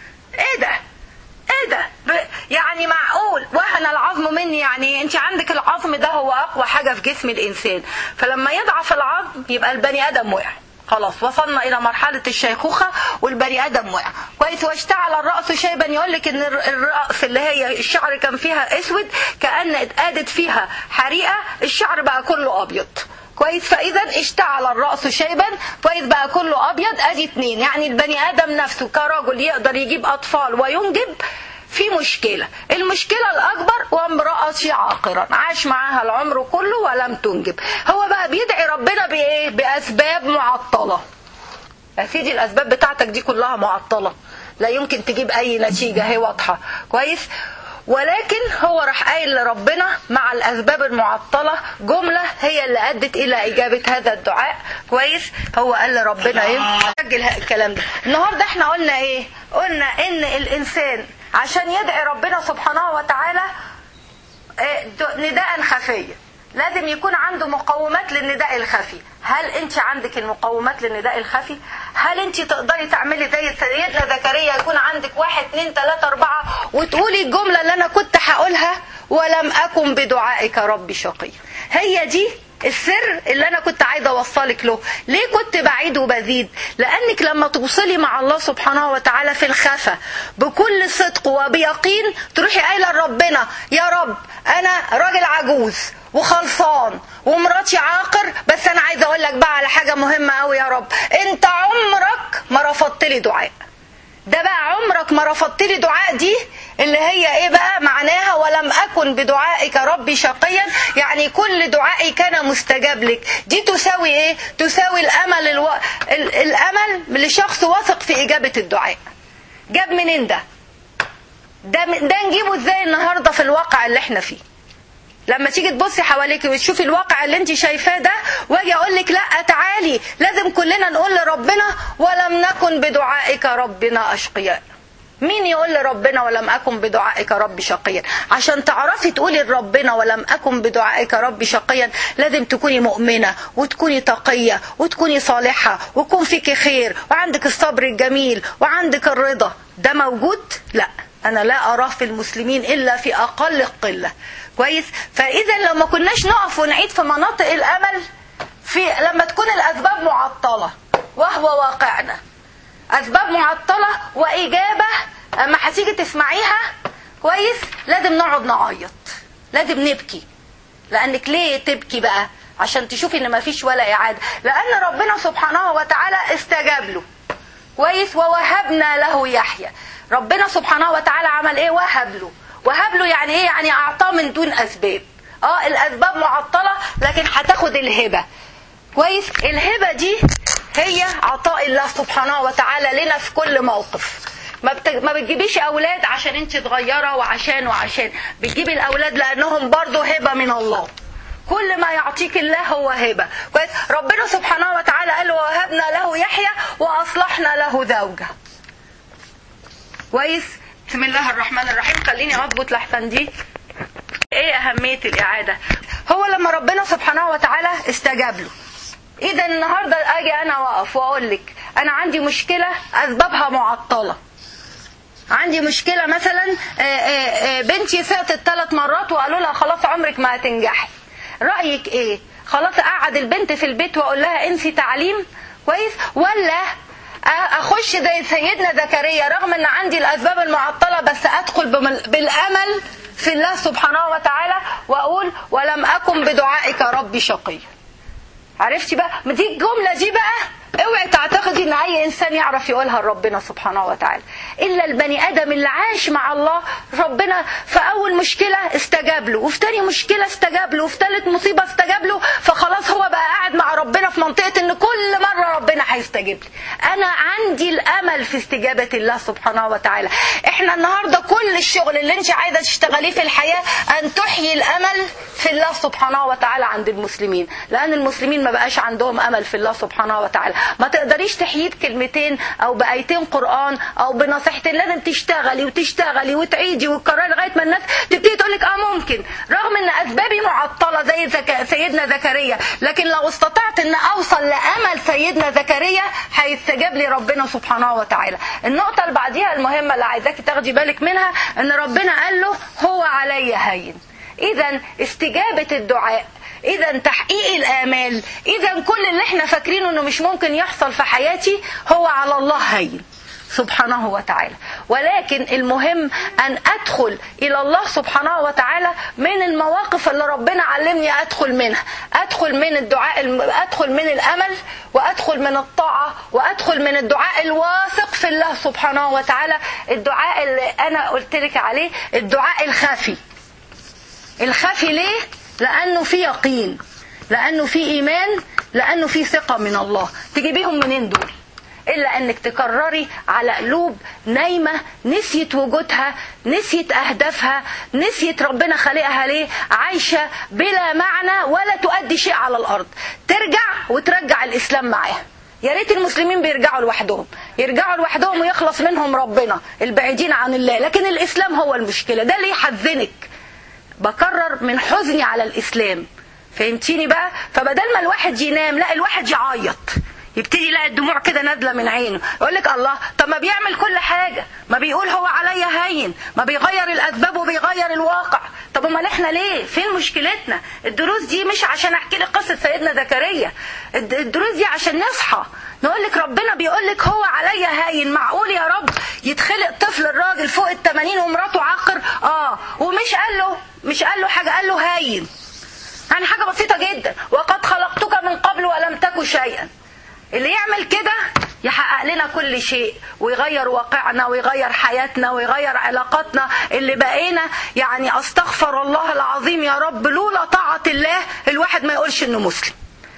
ايه ده ايه ده يعني معقول وهن العظم مني يعني انت عندك العظم ده هو اقوى حاجه في جسم الانسان فلما يضعف العظم يبقى البني ادم وقع خلاص وصلنا الى مرحله الشيخوخه والبني ادم وقع كويس واشتعل الراس شيبا يقول لك ان الراس اللي هي الشعر كان فيها اسود كان اتقادت فيها حريقه الشعر بقى كله ابيض كويس فاذا اشتعل الراس شيبا كويس بقى كله ابيض ادي اتنين يعني البني ادم نفسه كرجل يقدر يجيب اطفال وينجب في مشكلة المشكلة الأكبر وامرأتي عاقرا عاش معاها العمر كله ولم تنجب هو بقى بيدعي ربنا بإيه بأسباب معطلة يا سيدي الأسباب بتاعتك دي كلها معطلة لا يمكن تجيب أي نتيجة هي واضحة كويس ولكن هو راح قايل لربنا مع الاسباب المعطله جمله هي اللي ادت الى اجابه هذا الدعاء كويس هو قال لربنا ايه سجل الكلام ده النهارده احنا قلنا ايه قلنا ان الانسان عشان يدعي ربنا سبحانه وتعالى نداء خفيا لازم يكون عنده مقومات للنداء الخفي هل انت عندك المقومات للنداء الخفي هل انت تقدري تعملي زي سيدنا زكريا يكون عندك واحد اتنين تلاتة اربعة وتقولي الجملة اللي انا كنت هقولها ولم اكن بدعائك ربي شقي هي دي السر اللي انا كنت عايزه اوصلك له ليه كنت بعيد وبزيد لانك لما توصلي مع الله سبحانه وتعالى في الخفا بكل صدق وبيقين تروحي قايله لربنا يا رب انا راجل عجوز وخلصان ومراتي عاقر بس انا عايزه اقول لك بقى على حاجه مهمه قوي يا رب انت عمرك ما رفضت لي دعاء ده بقى عمرك ما رفضت لي دعاء دي اللي هي ايه بقى معناها ولم اكن بدعائك ربي شقيا يعني كل دعائي كان مستجاب لك دي تساوي ايه تساوي الامل الو... ال... الامل لشخص واثق في اجابه الدعاء جاب منين ده ده ده نجيبه ازاي النهارده في الواقع اللي احنا فيه لما تيجي تبصي حواليك وتشوفي الواقع اللي انت شايفاه ده واجي اقول لك لا تعالي لازم كلنا نقول لربنا ولم نكن بدعائك ربنا اشقياء مين يقول لربنا ولم اكن بدعائك ربي شقيا عشان تعرفي تقولي لربنا ولم اكن بدعائك ربي شقيا لازم تكوني مؤمنه وتكوني تقيه وتكوني صالحه ويكون فيكي خير وعندك الصبر الجميل وعندك الرضا ده موجود لا انا لا اراه في المسلمين الا في اقل القله كويس فاذا لو ما كناش نقف ونعيد في مناطق الامل في لما تكون الاسباب معطله وهو واقعنا اسباب معطله واجابه اما هتيجي تسمعيها كويس لازم نقعد نعيط لازم نبكي لانك ليه تبكي بقى عشان تشوفي ان مفيش ولا اعاده لان ربنا سبحانه وتعالى استجاب له كويس ووهبنا له يحيى ربنا سبحانه وتعالى عمل ايه وهب له وهب له يعني ايه يعني اعطاه من دون اسباب اه الاسباب معطله لكن هتاخد الهبه كويس الهبه دي هي عطاء الله سبحانه وتعالى لنا في كل موقف ما, بت... ما بتجيبيش اولاد عشان انت صغيره وعشان وعشان بتجيبي الاولاد لانهم برضو هبه من الله كل ما يعطيك الله هو هبه كويس ربنا سبحانه وتعالى قال ووهبنا له يحيى واصلحنا له زوجه كويس بسم الله الرحمن الرحيم خليني اضبط لحسن دي ايه اهميه الاعاده هو لما ربنا سبحانه وتعالى استجاب له اذا النهارده اجي انا واقف واقول لك انا عندي مشكله اسبابها معطله عندي مشكله مثلا بنتي سقطت ثلاث مرات وقالوا لها خلاص عمرك ما هتنجحي رايك ايه خلاص اقعد البنت في البيت واقول لها انسي تعليم كويس ولا اخش زي سيدنا زكريا رغم ان عندي الاسباب المعطله بس ادخل بمل- بالامل في الله سبحانه وتعالى واقول ولم اكن بدعائك ربي شقي عرفتي بقى ما دي الجمله دي بقى اوعي تعتقدي ان اي انسان يعرف يقولها لربنا سبحانه وتعالى الا البني ادم اللي عاش مع الله ربنا في اول مشكله استجاب له وفي تاني مشكله استجاب له وفي تالت مصيبه استجاب له فخلاص هو بقى قاعد مع ربنا في منطقه ان كل مره ربنا هيستجيب لي انا عندي الامل في استجابه الله سبحانه وتعالى احنا النهارده كل الشغل اللي انت عايزه تشتغليه في الحياه ان تحيي الامل في الله سبحانه وتعالى عند المسلمين لان المسلمين ما بقاش عندهم امل في الله سبحانه وتعالى ما تقدريش تحييه بكلمتين او بايتين قران او بنصيحتين لازم تشتغلي وتشتغلي وتعيدي وتكرري لغايه ما الناس تبتدي تقول لك اه ممكن رغم ان اسبابي معطله زي زك... سيدنا زكريا لكن لو استطعت ان اوصل لامل سيدنا زكريا هيستجاب لي ربنا سبحانه وتعالى النقطه اللي بعديها المهمه اللي عايزاكي تاخدي بالك منها ان ربنا قال له هو علي هين اذا استجابه الدعاء اذا تحقيق الامال اذا كل اللي احنا فاكرينه انه مش ممكن يحصل في حياتي هو على الله هين سبحانه وتعالى ولكن المهم ان ادخل الى الله سبحانه وتعالى من المواقف اللي ربنا علمني ادخل منها ادخل من الدعاء الم- ادخل من الامل وادخل من الطاعه وادخل من الدعاء الواثق في الله سبحانه وتعالى الدعاء اللي انا قلت لك عليه الدعاء الخفي الخفي ليه لانه في يقين لانه في ايمان لانه في ثقه من الله تجيبيهم منين دول الا انك تكرري على قلوب نايمه نسيت وجودها نسيت اهدافها نسيت ربنا خلقها ليه عايشه بلا معنى ولا تؤدي شيء على الارض ترجع وترجع الاسلام معاها يا ريت المسلمين بيرجعوا لوحدهم يرجعوا لوحدهم ويخلص منهم ربنا البعيدين عن الله لكن الاسلام هو المشكله ده اللي يحزنك بكرر من حزني على الاسلام فهمتيني بقى فبدل ما الواحد ينام لا الواحد يعيط يبتدي يلاقي الدموع كده نازله من عينه يقول لك الله طب ما بيعمل كل حاجه ما بيقول هو عليا هين ما بيغير الاسباب وبيغير الواقع طب امال احنا ليه فين مشكلتنا الدروس دي مش عشان احكي لك قصه سيدنا زكريا الد- الدروس دي عشان نصحى نقول لك ربنا بيقول لك هو عليا هين معقول يا رب يتخلق طفل الراجل فوق ال 80 ومراته عاقر اه ومش قال له مش قال له حاجه قال له هين يعني حاجه بسيطه جدا وقد خلقتك من قبل ولم تك شيئا اللي يعمل كده يحقق لنا كل شيء ويغير واقعنا ويغير حياتنا ويغير علاقاتنا اللي بقينا يعني استغفر الله العظيم يا رب لولا طاعة الله الواحد ما يقولش انه مسلم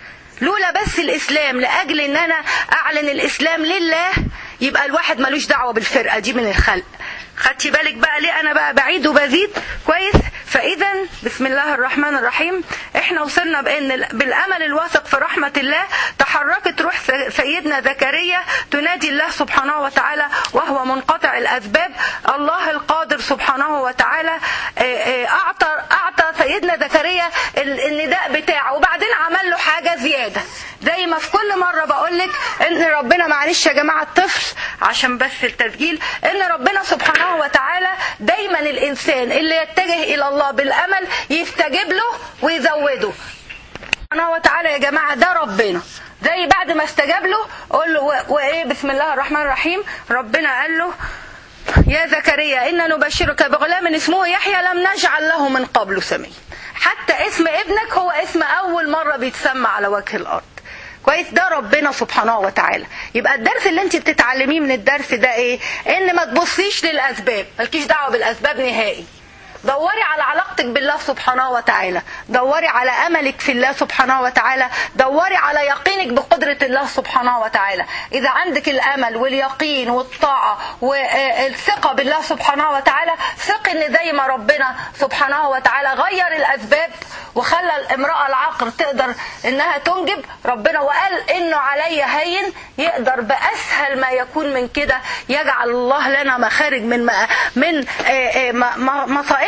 لولا بس الاسلام لاجل ان انا اعلن الاسلام لله يبقى الواحد ملوش دعوه بالفرقه دي من الخلق خدتي بالك بقى ليه انا بقى بعيد وبزيد كويس فاذا بسم الله الرحمن الرحيم احنا وصلنا بان ال- بالامل الواثق في رحمه الله تحركت روح س- سيدنا زكريا تنادي الله سبحانه وتعالى وهو منقطع الاسباب الله القادر سبحانه وتعالى آه، آه، اعطى اعطى سيدنا زكريا ال- النداء بتاعه وبعدين عمل له حاجه زياده زي ما في كل مره بقول لك ان ربنا معلش يا جماعه الطفل عشان بس التسجيل ان ربنا سبحانه وتعالى دايما الانسان اللي يتجه الى الله بالامل يستجيب له ويزوده سبحانه وتعالى يا جماعه ده ربنا زي بعد ما استجاب له قول له و- وايه بسم الله الرحمن الرحيم ربنا قال له يا زكريا إنا نبشرك بغلام اسمه يحيى لم نجعل له من قبل سميا حتى اسم ابنك هو اسم أول مرة بيتسمى على وجه الأرض كويس ده ربنا سبحانه وتعالى يبقى الدرس اللي انت بتتعلميه من الدرس ده ايه ان ما تبصيش للاسباب مالكيش دعوه بالاسباب نهائي دوري على علاقتك بالله سبحانه وتعالى دوري على املك في الله سبحانه وتعالى دوري على يقينك بقدره الله سبحانه وتعالى اذا عندك الامل واليقين والطاعه والثقه بالله سبحانه وتعالى ثق ان زي ما ربنا سبحانه وتعالى غير الاسباب وخلى الامراه العاقر تقدر انها تنجب ربنا وقال انه علي هين يقدر باسهل ما يكون من كده يجعل الله لنا مخارج من من آه، آه، م- م- مصائب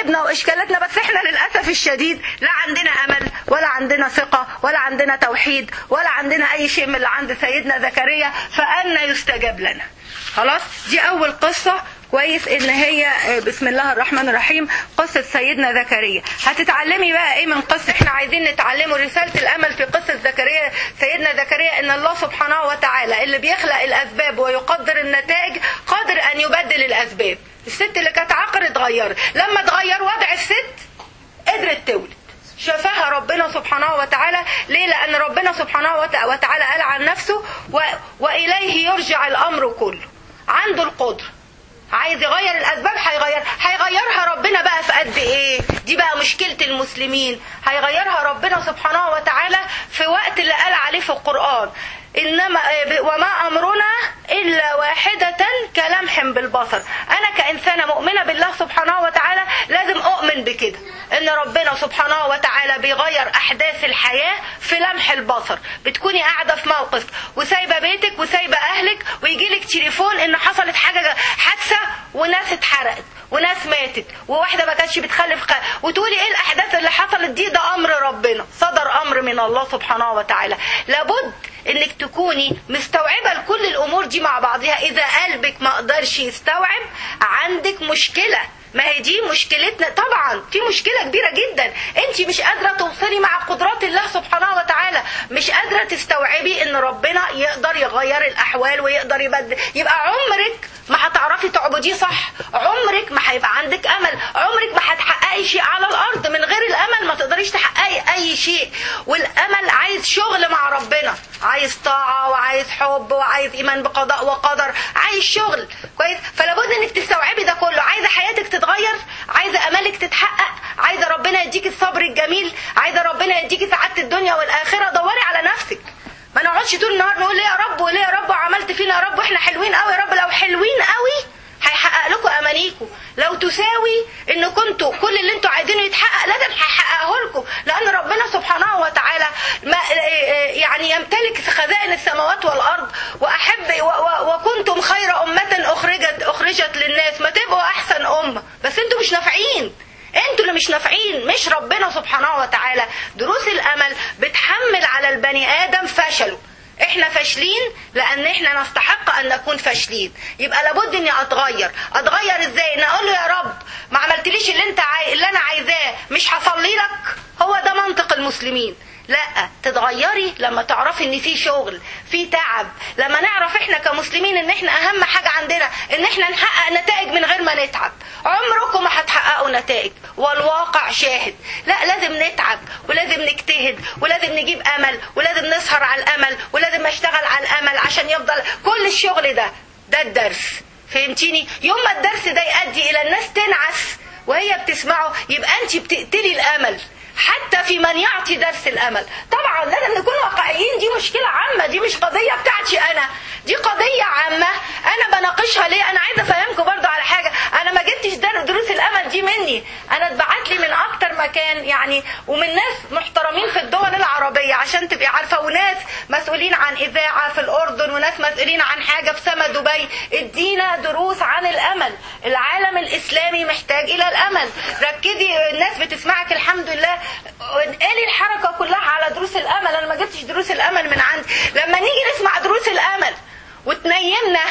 مصايبنا واشكالاتنا بس احنا للاسف الشديد لا عندنا امل ولا عندنا ثقه ولا عندنا توحيد ولا عندنا اي شيء من اللي عند سيدنا زكريا فأنا يستجاب لنا خلاص دي اول قصه كويس ان هي آه، بسم الله الرحمن الرحيم قصة سيدنا زكريا هتتعلمي بقى ايه من قصة احنا عايزين نتعلمه رسالة الامل في قصة زكريا سيدنا زكريا ان الله سبحانه وتعالى اللي بيخلق الاسباب ويقدر النتائج قادر ان يبدل الاسباب الست اللي كانت عاقر اتغيرت لما اتغير وضع الست قدرت تولد شفاها ربنا سبحانه وتعالى ليه لأن ربنا سبحانه وت- وتعالى قال عن نفسه و... وإليه يرجع الأمر كله عنده القدرة عايز يغير الأسباب هيغير هيغيرها ربنا بقى في قد إيه دي بقى مشكلة المسلمين هيغيرها ربنا سبحانه وتعالى في وقت اللي قال عليه في القرآن إنما وما أمرنا إلا واحدة كلمح بالبصر أنا كإنسانة مؤمنة بالله سبحانه وتعالى لازم أؤمن بكده إن ربنا سبحانه وتعالى بيغير أحداث الحياة في لمح البصر بتكوني قاعدة في موقف وسايبة بيتك وسايبة أهلك ويجيلك تليفون إن حصلت حاجة حادثة وناس اتحرقت وناس ماتت وواحدة ما كانتش بتخلف خ... وتقولي ايه الأحداث اللي حصلت دي ده أمر ربنا صدر أمر من الله سبحانه وتعالى لابد انك تكوني مستوعبه لكل الامور دي مع بعضها اذا قلبك ما قدرش يستوعب عندك مشكله ما هي دي مشكلتنا طبعا في مشكله كبيره جدا انت مش قادره توصلي مع قدرات الله سبحانه وتعالى مش قادره تستوعبي ان ربنا يقدر يغير الاحوال ويقدر يبدل يبقى عمرك ما هتعرفي تعبديه صح عمرك ما هيبقى عندك امل عمرك ما هتحققي شيء على الارض من غير الامل ما تقدريش تحققي اي شيء والامل عايز شغل مع ربنا عايز طاعه وعايز حب وعايز ايمان بقضاء وقدر عايز شغل كويس فلابد انك تستوعبي ده كله عايزه حياتك تتغير عايزه امالك تتحقق عايزه ربنا يديكي الصبر الجميل عايزه ربنا يديكي سعاده الدنيا والاخره دوري على نفسك ما نقعدش طول النهار نقول ليه يا رب وليه يا رب وعملت فينا يا رب واحنا حلوين قوي يا رب لو حلوين قوي هيحقق لكم امانيكم لو تساوي ان كنتوا كل اللي انتوا عايزينه يتحقق لازم هيحققه لكم لان ربنا سبحانه وتعالى ما يعني يمتلك خزائن السماوات والارض واحب و- و- وكنتم خير امه اخرجت اخرجت للناس ما تبقوا احسن امه بس انتوا مش نافعين انتوا اللي مش نافعين مش ربنا سبحانه وتعالى دروس الامل بتحمل على البني ادم فشله احنا فاشلين لان احنا نستحق ان نكون فاشلين يبقى لابد اني اتغير اتغير ازاي ان اقول له يا رب ما عملتليش اللي انت عاي... اللي انا عايزاه مش هصلي لك هو ده منطق المسلمين لا تتغيري لما تعرفي ان في شغل في تعب لما نعرف احنا كمسلمين ان احنا اهم حاجة عندنا ان احنا نحقق نتائج من غير ما نتعب عمركم ما هتحققوا نتائج والواقع شاهد لا لازم نتعب ولازم نجتهد ولازم نجيب امل ولازم نسهر على الامل ولازم اشتغل على الامل عشان يفضل كل الشغل ده ده الدرس فهمتيني يوم ما الدرس ده يؤدي الى الناس تنعس وهي بتسمعه يبقى انت بتقتلي الامل حتى في من يعطي درس الامل طبعا لازم نكون واقعيين دي مشكله عامه دي مش قضيه بتاعتي انا دي قضيه عامه انا بناقشها ليه انا عايزه افهمكم برضو على حاجه انا ما جبتش در- دروس الامل دي مني انا اتبعت لي من اكتر مكان يعني ومن ناس محترمين في الدول العربيه عشان تبقي عارفه وناس مسؤولين عن اذاعه في الاردن وناس مسؤولين عن حاجه في سما دبي ادينا دروس عن الامل العالم الاسلامي محتاج الى الامل ركزي الناس بتسمعك الحمد لله انقلي الحركه كلها على دروس الامل انا ما جبتش دروس الامل من عندي لما نيجي نسمع دروس الامل وتنيمنا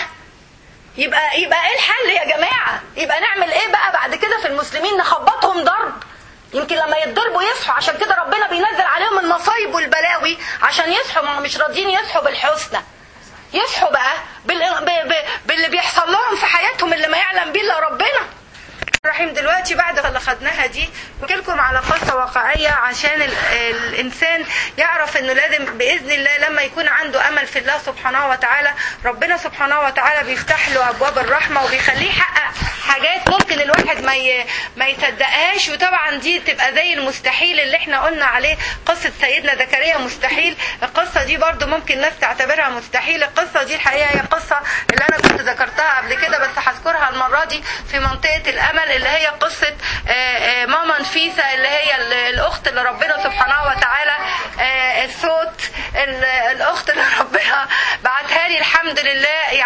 يبقى يبقى ايه الحل يا جماعه يبقى نعمل ايه بقى بعد كده في المسلمين نخبطهم ضرب يمكن لما يتضربوا يصحوا عشان كده ربنا بينزل عليهم المصايب والبلاوي عشان يصحوا ما هم مش راضيين يصحوا بالحسنى يصحوا بقى بال... ب... ب... باللي بيحصل لهم في حياتهم اللي ما يعلم بيه الا ربنا الرحيم دلوقتي بعد اللي خدناها دي بحكي لكم على قصة واقعية عشان ال- الإنسان يعرف إنه لازم بإذن الله لما يكون عنده أمل في الله سبحانه وتعالى ربنا سبحانه وتعالى بيفتح له أبواب الرحمة وبيخليه يحقق حاجات ممكن الواحد ما ي... ما يصدقهاش وطبعا دي تبقى زي المستحيل اللي احنا قلنا عليه قصة سيدنا زكريا مستحيل القصة دي برضو ممكن ناس تعتبرها مستحيل القصة دي الحقيقة هي قصة اللي أنا كنت ذكرتها قبل كده بس هذكرها المرة دي في منطقة الأمل اللي هي قصة آه، آه، ماما نفيسة اللي هي ال- الأخت اللي ربنا سبحانه وتعالى آه، الصوت ال- الأخت اللي ربنا بعتها لي الحمد لله يعني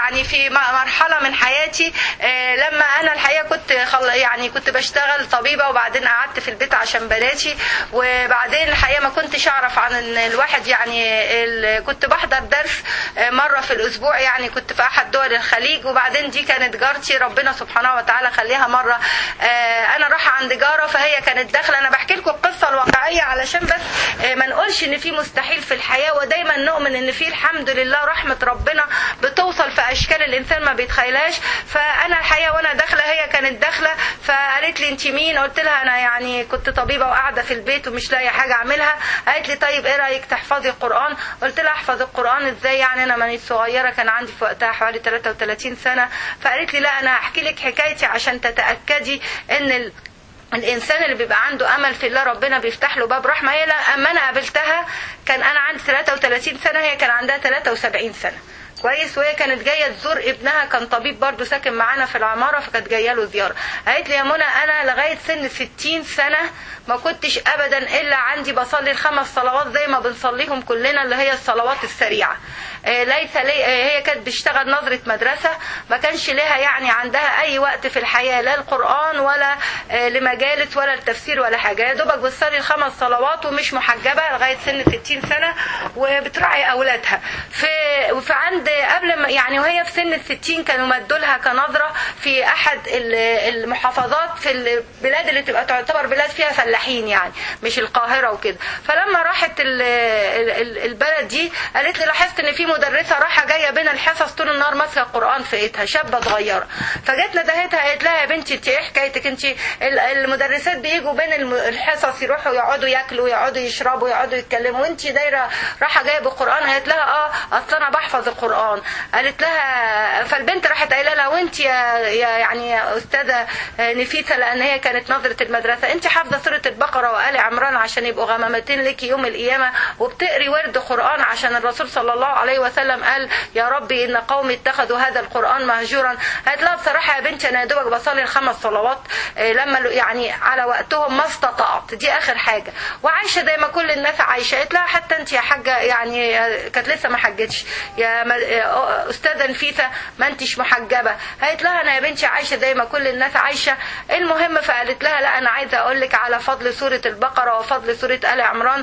يعني في م- مرحله من حياتي آه، لما انا الحقيقه كنت خل... يعني كنت بشتغل طبيبه وبعدين قعدت في البيت عشان بناتي وبعدين الحقيقه ما كنتش اعرف عن ان الواحد يعني ال... كنت بحضر درس آه، مره في الاسبوع يعني كنت في احد دول الخليج وبعدين دي كانت جارتي ربنا سبحانه وتعالى خليها مره آه، انا رايحه عند جاره فهي كانت داخله انا بحكي لكم القصه الواقعيه علشان بس آه، ما نقولش ان في مستحيل في الحياه ودايما نؤمن ان في الحمد لله رحمه ربنا بتوصل في اشكال الانسان ما بيتخيلهاش فانا الحقيقه وانا داخله هي كانت داخله فقالت لي انت مين قلت لها انا يعني كنت طبيبه وقاعده في البيت ومش لاقيه حاجه اعملها قالت لي طيب ايه رايك تحفظي القران قلت لها احفظ القران ازاي يعني انا ماني صغيره كان عندي في وقتها حوالي 33 سنه فقالت لي لا انا هحكي لك حكايتي عشان تتاكدي ان ال... الانسان اللي بيبقى عنده امل في الله ربنا بيفتح له باب رحمه هي لا اما انا قابلتها كان انا عندي 33 سنه هي كان عندها 73 سنه كويس وهي كانت جايه تزور ابنها كان طبيب برضه ساكن معانا في العماره فكانت جايه له زياره قالت لي يا منى انا لغايه سن 60 سنه ما كنتش ابدا الا عندي بصلي الخمس صلوات زي ما بنصليهم كلنا اللي هي الصلوات السريعه آه، ليس لي آه، هي كانت بتشتغل نظره مدرسه ما كانش لها يعني عندها اي وقت في الحياه لا القران ولا آه، لمجالس ولا التفسير ولا حاجه يا دوبك بتصلي الخمس صلوات ومش محجبه لغايه سن 60 سنه وبتراعي اولادها في وفي عند قبل ما يعني وهي في سن الستين كانوا مدوا لها كنظره في احد ال- المحافظات في البلاد اللي تبقى تعتبر بلاد فيها فلاحين يعني مش القاهره وكده فلما راحت ال- ال- ال- البلد دي قالت لي لاحظت ان في مدرسه رايحه جايه بين الحصص طول النهار ماسكه القران في ايدها شابه صغيره فجت ندهتها قالت لها يا بنتي انت ايه حكايتك انت ال- المدرسات بيجوا بين الم- الحصص يروحوا يقعدوا ياكلوا يقعدوا يشربوا يقعدوا يتكلموا وانت دايره رايحه جايه بالقران قالت لها اه اصل انا بحفظ القران قالت لها فالبنت راحت قايله لها وانت يا, يا يعني يا استاذه نفيسه لان هي كانت نظره المدرسه انت حافظه سوره البقره وال عمران عشان يبقوا غمامتين لك يوم القيامه وبتقري ورد قران عشان الرسول صلى الله عليه وسلم قال يا ربي ان قومي اتخذوا هذا القران مهجورا قالت لها بصراحه يا بنتي انا يا دوبك بصلي الخمس صلوات آه، لما يعني على وقتهم ما استطعت دي اخر حاجه وعايشه زي ما كل الناس عايشه قالت لها حتى انت يا حاجه يعني آه، كانت لسه ما حجتش يا م- آه، استاذه نفيسه ما انتش محجبه قالت لها انا يا بنتي عايشه زي ما كل الناس عايشه المهم فقالت لها لا انا عايزه اقول لك على فضل سوره البقره وفضل سوره ال عمران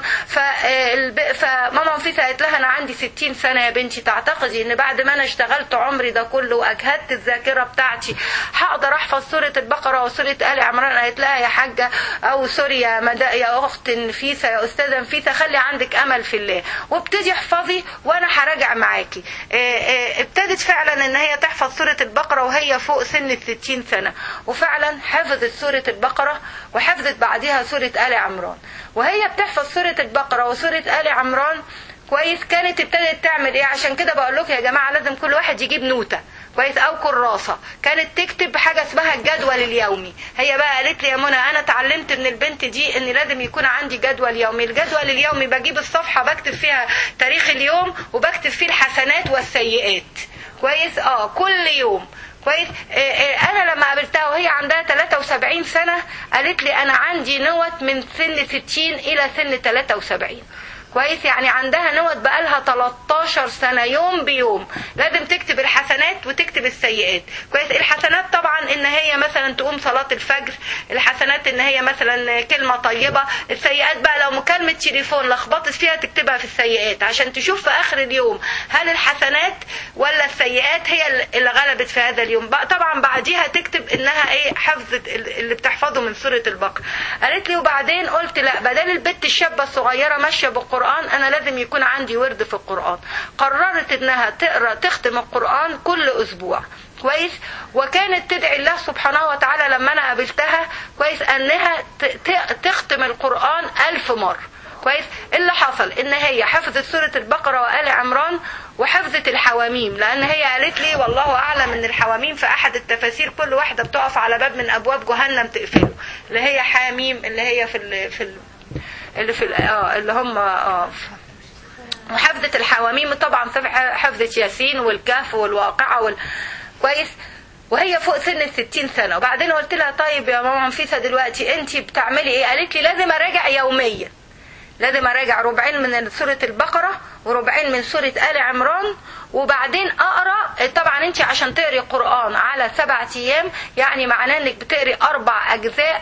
فالب- فماما نفيسه قالت لها انا عندي 60 سنه يا بنتي تعتقدي ان بعد ما انا اشتغلت عمري ده كله واجهدت الذاكره بتاعتي هقدر احفظ سوره البقره وسوره ال عمران قالت لها يا حاجه او سوري يا مدى يا اخت نفيسه يا استاذه نفيسه خلي عندك امل في الله وابتدي احفظي وانا هراجع معاكي إيه إيه ابتدت فعلا ان هي تحفظ سوره البقره وهي فوق سن الستين سنه وفعلا حفظت سوره البقره وحفظت بعدها سوره ال عمران وهي بتحفظ سوره البقره وسوره ال عمران كويس كانت ابتدت تعمل ايه عشان كده بقول لكم يا جماعه لازم كل واحد يجيب نوته كويس او كراسه كانت تكتب حاجه اسمها الجدول اليومي هي بقى قالت لي يا منى انا اتعلمت من البنت دي ان لازم يكون عندي جدول يومي الجدول اليومي بجيب الصفحه بكتب فيها تاريخ اليوم وبكتب فيه الحسنات والسيئات كويس اه كل يوم كويس إيه إيه انا لما قابلتها وهي عندها 73 سنه قالت لي انا عندي نوت من سن 60 الى سن 73 كويس يعني عندها نوت بقالها 13 سنة يوم بيوم لازم تكتب الحسنات وتكتب السيئات كويس الحسنات طبعا ان هي مثلا تقوم صلاة الفجر الحسنات ان هي مثلا كلمة طيبة السيئات بقى لو مكالمة تليفون لخبطت فيها تكتبها في السيئات عشان تشوف في اخر اليوم هل الحسنات ولا السيئات هي اللي غلبت في هذا اليوم بقى طبعا بعديها تكتب انها ايه حفظت اللي بتحفظه من سورة البقرة قالت لي وبعدين قلت لا بدل البت الشابة الصغيرة ماشية بالقرآن انا لازم يكون عندي ورد في القرآن قررت انها تقرا تختم القرآن كل اسبوع كويس وكانت تدعي الله سبحانه وتعالى لما انا قابلتها كويس انها تختم القرآن ألف مرة كويس اللي حصل ان هي حفظت سورة البقرة وآل عمران وحفظت الحواميم لان هي قالت لي والله اعلم ان الحواميم في احد التفاسير كل واحدة بتقف على باب من ابواب جهنم تقفله اللي هي حاميم اللي هي في ال في ال اللي في ال اه اللي هم اه وحفظت الحواميم طبعا حفظت ياسين والكهف والواقعة وال... كويس وهي فوق سن الستين سنة وبعدين قلت لها طيب يا ماما نفيسة دلوقتي انت بتعملي ايه قالت لي لازم اراجع يوميا لازم اراجع ربعين من سورة البقرة وربعين من سورة آل عمران وبعدين اقرا طبعا انت عشان تقري قرآن على سبعة ايام يعني معناه انك بتقري اربع اجزاء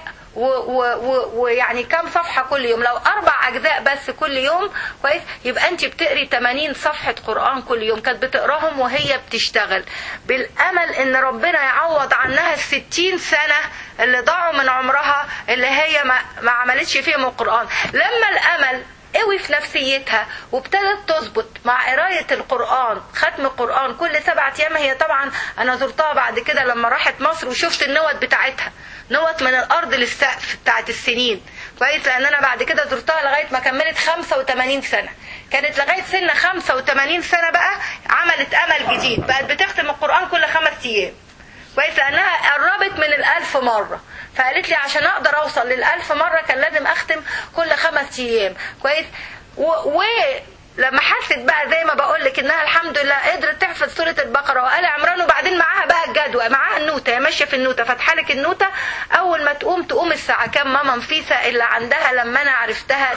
ويعني كم صفحة كل يوم لو أربع أجزاء بس كل يوم كويس يبقى أنت بتقري 80 صفحة قرآن كل يوم كانت بتقراهم وهي بتشتغل بالأمل إن ربنا يعوض عنها الستين سنة اللي ضاعوا من عمرها اللي هي ما, ما عملتش فيهم القرآن لما الأمل قوي في نفسيتها وابتدت تظبط مع قراية القرآن ختم القرآن كل سبعة أيام هي طبعا أنا زرتها بعد كده لما راحت مصر وشفت النوت بتاعتها نوت من الأرض للسقف بتاعت السنين كويس لأن أنا بعد كده زرتها لغاية ما كملت 85 سنة كانت لغاية سن 85 سنة بقى عملت أمل جديد بقت بتختم القرآن كل خمس أيام كويس لأنها قربت من الألف مرة فقالت لي عشان أقدر أوصل للألف مرة كان لازم أختم كل خمس أيام كويس و... و... لما حست بقى زي ما بقول لك انها الحمد لله قدرت تحفظ سوره البقره وال عمران وبعدين معاها بقى الجدوى معاها النوته هي ماشيه في النوته فاتحه لك النوته اول ما تقوم تقوم الساعه كام ماما نفيسه اللي عندها لما انا عرفتها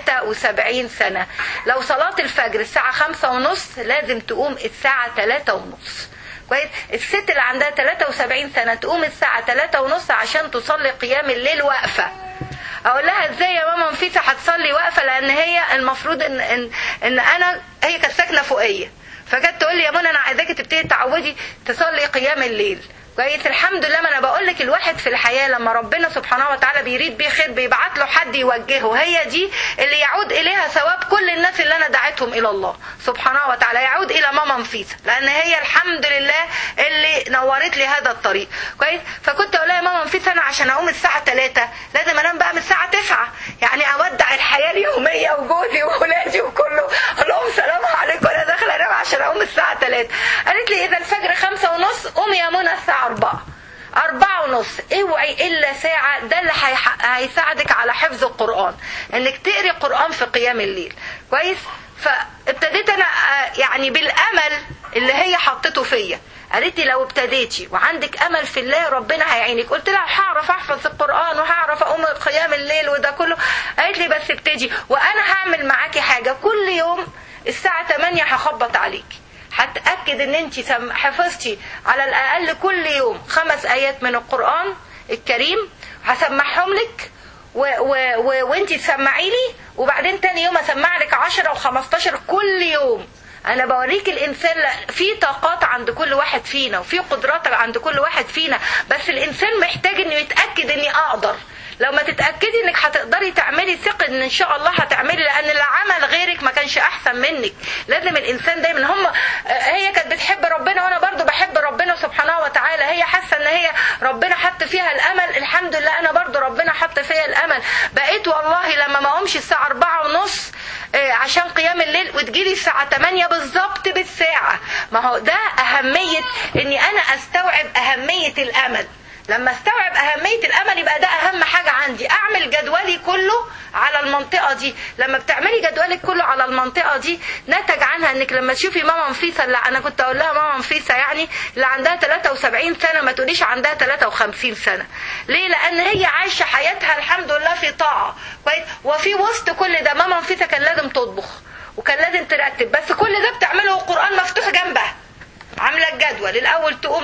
73 سنه لو صلاه الفجر الساعه خمسة ونص لازم تقوم الساعه 3 ونص كويس الست اللي عندها 73 سنه تقوم الساعه 3 ونص عشان تصلي قيام الليل واقفه اقول لها ازاي يا ماما نفيسه هتصلي واقفه لان هي المفروض ان ان, إن انا هي كانت ساكنه فوقيه فجت تقول لي يا منى انا عايزاكي تبتدي تعودي تصلي قيام الليل كويس الحمد لله ما انا بقول لك الواحد في الحياه لما ربنا سبحانه وتعالى بيريد بيه خير بيبعت له حد يوجهه هي دي اللي يعود اليها ثواب كل الناس اللي انا دعيتهم الى الله سبحانه وتعالى يعود الى ماما نفيسه لان هي الحمد لله اللي نورت لي هذا الطريق كويس فكنت اقول لها يا ماما نفيسه انا عشان اقوم الساعه 3 لازم انام بقى من الساعه 9 يعني اودع الحياه اليوميه وجوزي واولادي وكله اقول لهم سلام عليكم انا داخله انام عشان اقوم الساعه 3 قالت لي اذا الفجر خمسة ونص قومي يا منى الساعه أربعة أربعة ونص اوعي إلا ساعة ده اللي هيساعدك على حفظ القرآن إنك تقري قرآن في قيام الليل كويس فابتديت أنا يعني بالأمل اللي هي حطته فيا قالت لي لو ابتديتي وعندك امل في الله ربنا هيعينك قلت لها هعرف احفظ القران وهعرف اقوم قيام الليل وده كله قالت لي بس ابتدي وانا هعمل معاكي حاجه كل يوم الساعه 8 هخبط عليكي هتأكد ان انت حفظتي على الاقل كل يوم خمس ايات من القرآن الكريم هسمعهم لك و و و وانت تسمعي لي وبعدين تاني يوم اسمع لك 10 و15 كل يوم انا بوريك الانسان في طاقات عند كل واحد فينا وفي قدرات عند كل واحد فينا بس الانسان محتاج انه يتاكد اني اقدر لو ما تتاكدي انك هتقدري تعملي ثقه ان ان شاء الله هتعملي لان اللي عمل غيرك ما كانش احسن منك لازم الانسان دايما هم هي كانت بتحب ربنا وانا برضو بحب ربنا سبحانه وتعالى هي حاسه ان هي ربنا حط فيها الامل الحمد لله انا برضو ربنا حط فيها الامل بقيت والله لما ما اقومش الساعه أربعة ونص عشان قيام الليل وتجيلي الساعة 8 بالظبط بالساعة ما هو ده أهمية إني أنا أستوعب أهمية الأمل لما استوعب أهمية الأمل يبقى ده أهم حاجة عندي أعمل جدولي كله على المنطقة دي لما بتعملي جدولك كله على المنطقة دي نتج عنها انك لما تشوفي ماما نفيسة اللي انا كنت اقول لها ماما نفيسة يعني اللي عندها 73 سنة ما تقوليش عندها 53 سنة ليه لان هي عايشة حياتها الحمد لله في طاعة كويس وفي وسط كل ده ماما نفيسة كان لازم تطبخ وكان لازم ترتب بس كل ده بتعمله القرآن مفتوح جنبها عاملة الجدول الاول تقوم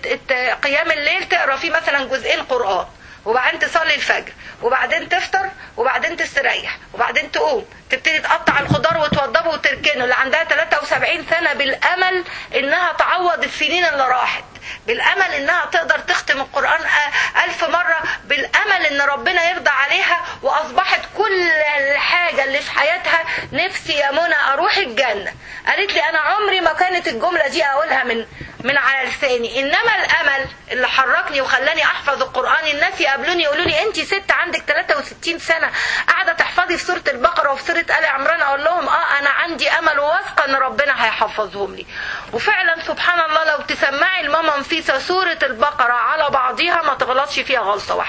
قيام الليل تقرا فيه مثلا جزئين قرآن وبعدين تصلي الفجر وبعدين تفطر وبعدين تستريح وبعدين تقوم تبتدي تقطع الخضار وتوضبه وتركنه اللي عندها 73 سنة بالأمل إنها تعوض السنين اللي راحت بالأمل إنها تقدر تختم القرآن ألف مرة بالأمل إن ربنا يرضى عليها وأصبحت كل الحاجة اللي في حياتها نفسي يا منى أروح الجنة قالت لي أنا عمري ما كانت الجملة دي أقولها من من على لساني إنما الأمل اللي حركني وخلاني أحفظ القرآن الناس يقابلوني يقولوا لي أنت ست عندك 63 سنة قاعدة تحفظي في سورة البقرة وفي سورة آل عمران أقول لهم آه أنا عندي أمل وواثقة إن ربنا هيحفظهم لي وفعلا سبحان الله لو تسمعي الماما نفيسة سورة البقرة على بعضيها ما تغلطش فيها غلطة واحدة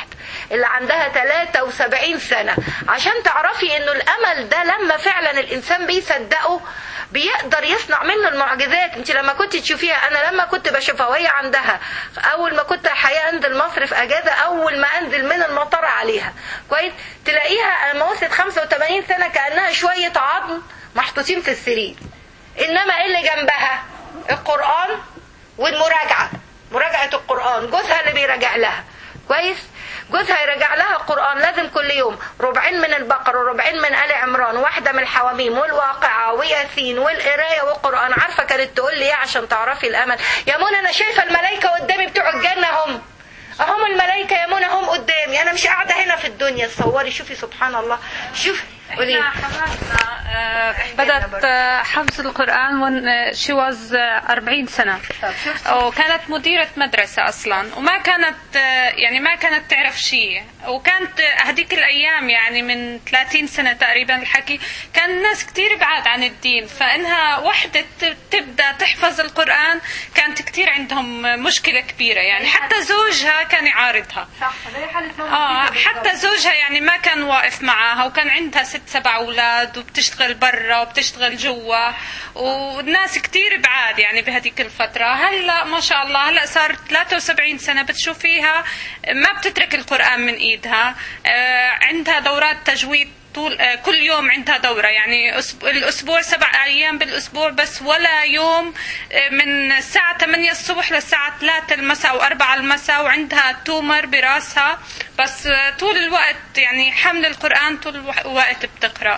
اللي عندها 73 سنة عشان تعرفي انه الامل ده لما فعلا الانسان بيصدقه بيقدر يصنع منه المعجزات انت لما كنت تشوفيها انا لما كنت بشوفها وهي عندها اول ما كنت الحقيقه انزل مصر في اجازه اول ما انزل من المطار عليها كويس تلاقيها لما وصلت 85 سنه كانها شويه عظم محطوطين في السرير انما ايه اللي جنبها القران والمراجعه مراجعه القران جوزها اللي بيراجع لها كويس جوزها يراجع لها القرآن لازم كل يوم ربعين من البقرة وربعين من آل عمران واحدة من الحواميم والواقعة وياسين والقراية والقرآن عارفة كانت تقول لي ايه عشان تعرفي الأمل يا منى أنا شايفة الملائكة قدامي بتوع الجنة هم أهم الملائكة يا منى هم قدامي أنا مش قاعدة هنا في الدنيا تصوري شوفي سبحان الله شوفي قولي احنا حماتنا آه، بدأت آه، حفظ القرآن when she was آه، 40 سنة وكانت مديرة مدرسة أصلا وما كانت آه، يعني ما كانت تعرف شيء وكانت آه، هذيك الأيام يعني من 30 سنة تقريبا الحكي كان الناس كتير بعاد عن الدين فإنها وحدة ت- تبدأ تحفظ القرآن كانت كتير عندهم مشكلة كبيرة يعني حتى زوجها كان يعارضها صح زي حالة اه حتى زوجها يعني ما كان واقف معها وكان عندها ست سبع اولاد وبتشتغل برا وبتشتغل جوا والناس كتير بعاد يعني بهذيك الفترة هلا ما شاء الله هلا صار 73 سنة بتشوفيها ما بتترك القرآن من ايدها آه عندها دورات تجويد طول آه، كل يوم عندها دورة يعني أسب- الأسبوع سبع أيام بالأسبوع بس ولا يوم آه، من الساعة 8 الصبح للساعة 3 المساء أو 4 المساء وعندها تومر براسها بس آه، طول الوقت يعني حمل القرآن طول الوقت بتقرأ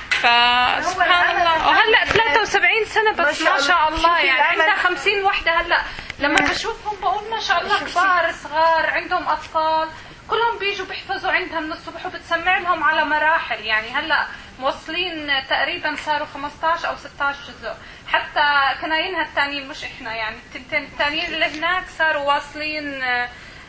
فسبحان الله وهلا 73 سنة بس ما شاء ما شاء الله. الله شوفي يعني الأمل. عندها 50 وحدة هلا لما بشوفهم بقول ما شاء الله كبار صغار عندهم أطفال كلهم بيجوا بيحفظوا عندها من الصبح وبتسمع لهم على مراحل يعني هلا موصلين تقريبا صاروا 15 او 16 جزء حتى كناينها الثانيين مش احنا يعني التنتين الثانيين اللي هناك صاروا واصلين آه،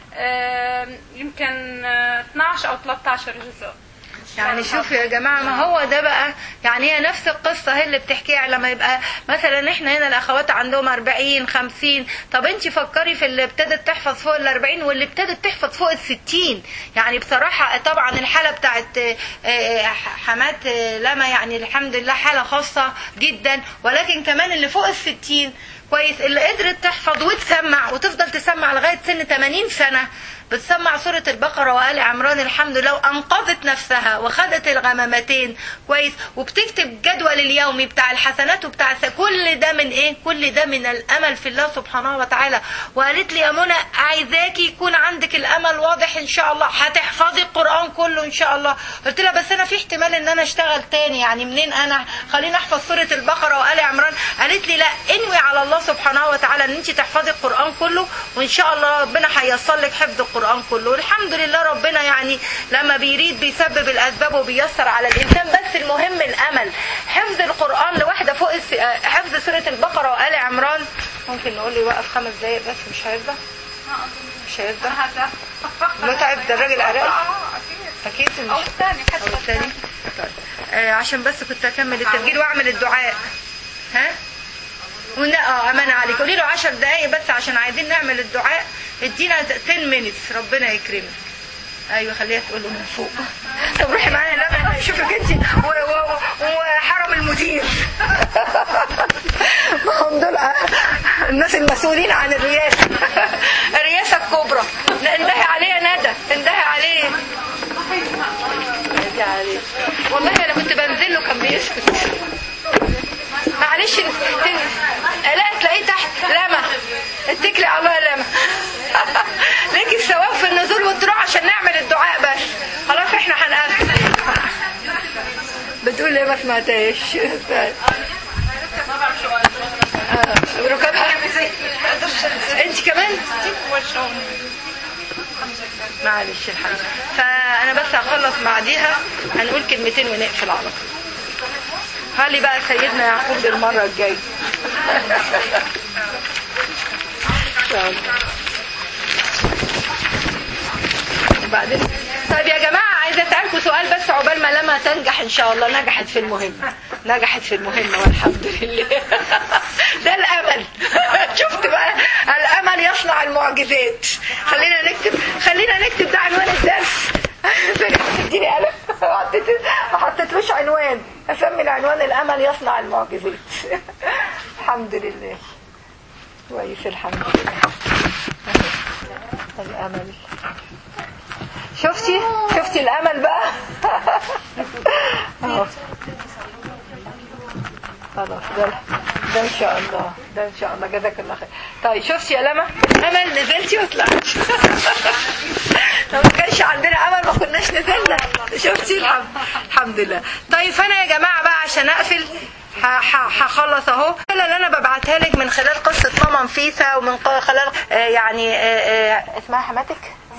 آه، يمكن آه، 12 او 13 جزء يعني شوفوا يا جماعة ما هو ده بقى يعني هي نفس القصة هي اللي بتحكيها لما يبقى مثلا احنا هنا الأخوات عندهم 40 50 طب انت فكري في اللي ابتدت تحفظ فوق ال 40 واللي ابتدت تحفظ فوق ال 60 يعني بصراحة طبعا الحالة بتاعت آه، آه، حمات آه، لما يعني الحمد لله حالة خاصة جدا ولكن كمان اللي فوق ال 60 كويس اللي قدرت تحفظ وتسمع وتفضل تسمع لغاية سن 80 سنة بتسمع سورة البقرة وآل عمران الحمد لله وأنقذت نفسها وخدت الغمامتين كويس وبتكتب جدول اليومي بتاع الحسنات وبتاع الس- كل ده من إيه؟ كل ده من الأمل في الله سبحانه وتعالى وقالت لي يا منى عايزاكي يكون عندك الأمل واضح إن شاء الله هتحفظي القرآن كله إن شاء الله قلت لها بس أنا في احتمال إن أنا أشتغل تاني يعني منين أنا خليني أحفظ سورة البقرة وآل عمران قالت لي لا انوي على الله سبحانه وتعالى إن أنت تحفظي القرآن كله وإن شاء الله ربنا هيسر لك حفظ القرآن كله والحمد لله ربنا يعني لما بيريد بيسبب الأسباب وبيسر على الإنسان بس المهم الأمل حفظ القرآن لواحدة فوق الس... آه، حفظ سورة البقرة وآل عمران ممكن نقول لي وقف خمس دقايق بس مش هيرضى مش هيرضى هذا متعب ده الراجل عراقي اه اكيد أكيد او مش الثاني أو حتى الثاني طيب آه عشان بس كنت أكمل التسجيل وأعمل الدعاء ها ولا اه امانه عليك قولي له 10 دقايق بس عشان عايزين نعمل الدعاء ادينا 10 مينتس ربنا يكرمك ايوه خليها تقول له من فوق طب روحي معايا لا شوفك انت و- و- وحرم المدير ما هم دول الناس المسؤولين عن الرئاسه الرئاسه الكبرى انتهي عليه يا ندى انتهي عليه انتهي عليه والله انا كنت بنزل له كان بيسكت معلش تن... لا تلاقيه تحت لما اتكلي على الله يا لما ليك الثواب في النزول والطلوع عشان نعمل الدعاء بس خلاص احنا هنقفل بتقول ليه ما سمعتهاش آه، ركبها انت كمان معلش الحمد فانا بس هخلص بعديها هنقول كلمتين ونقفل على طول خلي بقى سيدنا يعقوب للمرة الجاية إن شاء الله. وبعدين طيب يا جماعة عايزة أسألكم سؤال بس عقبال ما لما تنجح إن شاء الله نجحت في المهمة نجحت في المهمة والحمد لله ده الأمل شفت بقى الأمل يصنع المعجزات خلينا نكتب خلينا نكتب ده عنوان الدرس اديني قلم حطيت ما حطيتلوش عنوان اسمي العنوان الامل يصنع المعجزات الحمد لله كويس الحمد لله الامل شفتي شفتي الامل بقى أهو. خلاص ده ده ان شاء الله ده ان شاء الله جزاك الله خير طيب شفتي يا لما امل نزلتي وطلعت لو ما كانش عندنا امل ما كناش نزلنا شفتي الحمد, الحمد لله طيب فانا يا جماعه بقى عشان اقفل ه- ه- هخلص اهو اللي انا ببعتها لك من خلال قصه ماما نفيسه ومن ق- خلال آه، يعني آه، آه، اسمها حماتك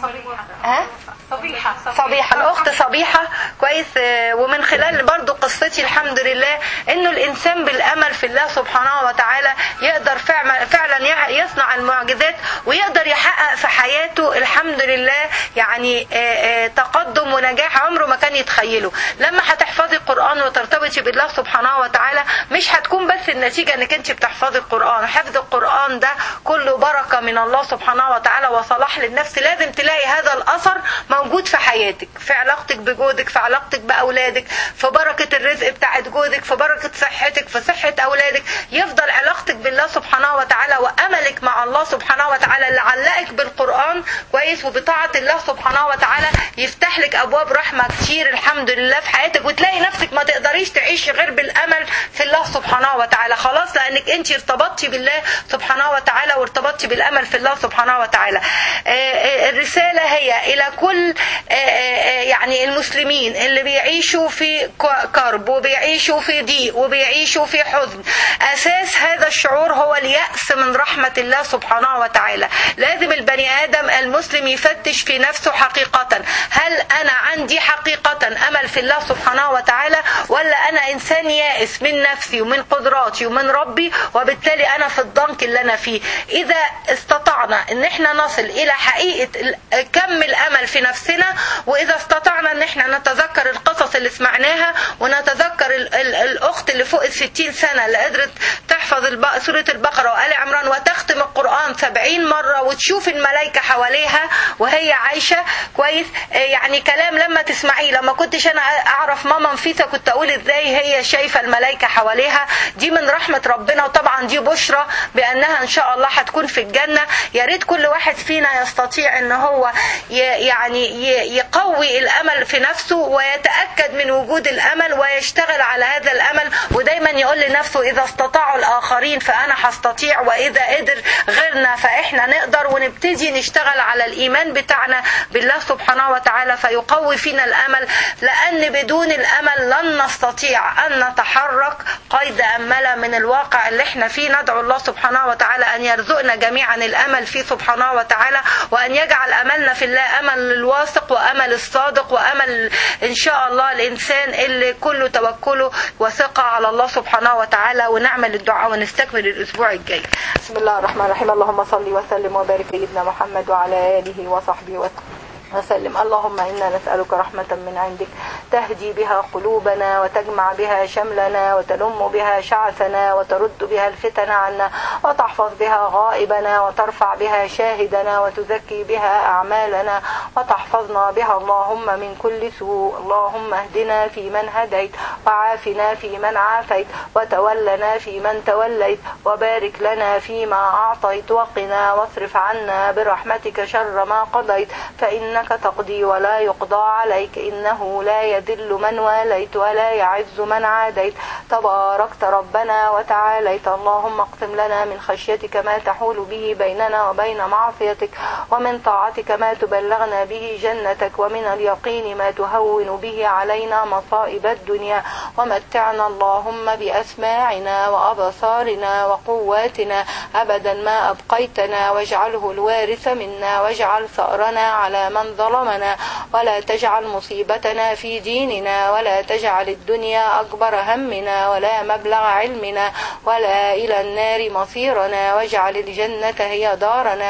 ها صبيحة صبيحة الأخت صبيحة كويس آه، ومن خلال برضو قصتي الحمد لله إنه الإنسان بالأمل في الله سبحانه وتعالى يقدر فعلا فعلا يع- يصنع المعجزات ويقدر يحقق في حياته الحمد لله يعني آه، آه، تقدم ونجاح عمره ما كان يتخيله لما هتحفظي القرآن وترتبطي بالله سبحانه وتعالى مش هتكون بس النتيجة انك انت بتحفظي القرآن حفظ القرآن ده كله بركة من الله سبحانه وتعالى وصلاح للنفس لازم تلاقي هذا الأثر موجود في حياتك في علاقتك بجوزك في علاقتك بأولادك في بركة الرزق بتاعت جوزك في بركة صحتك في صحة أولادك يفضل علاقتك بالله سبحانه وتعالى وأملك مع الله سبحانه وتعالى اللي علقك بالقرآن كويس وبطاعة الله سبحانه وتعالى يفتح لك أبواب رحمة كتير الحمد لله في حياتك وتلاقي نفسك ما تقدريش تعيشي غير بالأمل في الله سبحانه وتعالى خلاص لأنك أنت ارتبطتي بالله سبحانه وتعالى وارتبطتي بالأمل في الله سبحانه وتعالى آه، آه، الرسالة هي إلى كل آه، آه، يعني المسلمين اللي بيعيشوا في ك- كرب وبيعيشوا في ضيق وبيعيشوا في حزن أساس هذا الشعور هو اليأس من رحمة الله سبحانه وتعالى لازم البني آدم المسلم يفتش في نفسه حقيقة هل أنا عندي حقيقة أمل في الله سبحانه وتعالى ولا أنا إنسان يائس من نفسي ومن قدراتي ومن ربي وبالتالي أنا في الضنك اللي أنا فيه إذا استطعنا إن إحنا نصل إلى حقيقة ال- كم الأمل في نفسنا وإذا استطعنا إن إحنا نتذكر القصص اللي سمعناها ونتذكر ال ال الأخت اللي فوق الستين سنة اللي قدرت تحفظ الب... سورة البقرة وآل عمران وتختم القرآن سبعين مرة وتشوف الملائكة حواليها وهي عايشة كويس آه، يعني كلام لما تسمعيه لما كنتش أنا أعرف ماما نفيسة كنت أقول إزاي هي شايفة الملائكة حواليها دي من رحمة ربنا وطبعا دي بشرى بأنها إن شاء الله هتكون في الجنة يا ريت كل واحد فينا يستطيع إن هو ي... يعني ي... يقوي الأمل في نفسه ويتأكد من وجود الأمل ويشتغل على هذا الأمل ودايما يقول لنفسه إذا استطاعوا الآخرين فأنا هستطيع وإذا قدر غيرنا فإحنا نقدر ونبتدي نشتغل على الإيمان بتاعنا بالله سبحانه وتعالى فيقوي فينا الأمل لأن بدون الأمل لن نستطيع أن نتحرك قيد أملة من الواقع اللي احنا فيه ندعو الله سبحانه وتعالى أن يرزقنا جميعا الأمل فيه سبحانه وتعالى وأن يجعل أملنا في الله أمل الواثق وأمل الصادق وأمل إن شاء الله الإنسان اللي كله توكله وثقة على الله سبحانه وتعالى ونعمل الدعاء ونستكمل الأسبوع الجاي بسم الله الرحمن الرحيم اللهم صل وسلم وبارك سيدنا محمد وعلى آله وصحبه وسلم وسلم اللهم إنا نسألك رحمة من عندك تهدي بها قلوبنا وتجمع بها شملنا وتلم بها شعثنا وترد بها الفتن عنا وتحفظ بها غائبنا وترفع بها شاهدنا وتزكي بها أعمالنا وتحفظنا بها اللهم من كل سوء اللهم اهدنا في من هديت وعافنا في من عافيت وتولنا في من توليت وبارك لنا فيما أعطيت وقنا واصرف عنا برحمتك شر ما قضيت فإنك تقضي ولا يقضى عليك إنه لا يذل من واليت ولا يعز من عاديت تباركت ربنا وتعاليت اللهم اقسم لنا من خشيتك ما تحول به بيننا وبين معصيتك ومن طاعتك ما تبلغنا به جنتك ومن اليقين ما تهون به علينا مصائب الدنيا ومتعنا اللهم بأسماعنا وأبصارنا وقواتنا أبدا ما أبقيتنا واجعله الوارث منا واجعل ثأرنا على من ظلمنا ولا تجعل مصيبتنا في ديننا ولا تجعل الدنيا أكبر همنا ولا مبلغ علمنا ولا إلى النار مصيرنا واجعل الجنة هي دارنا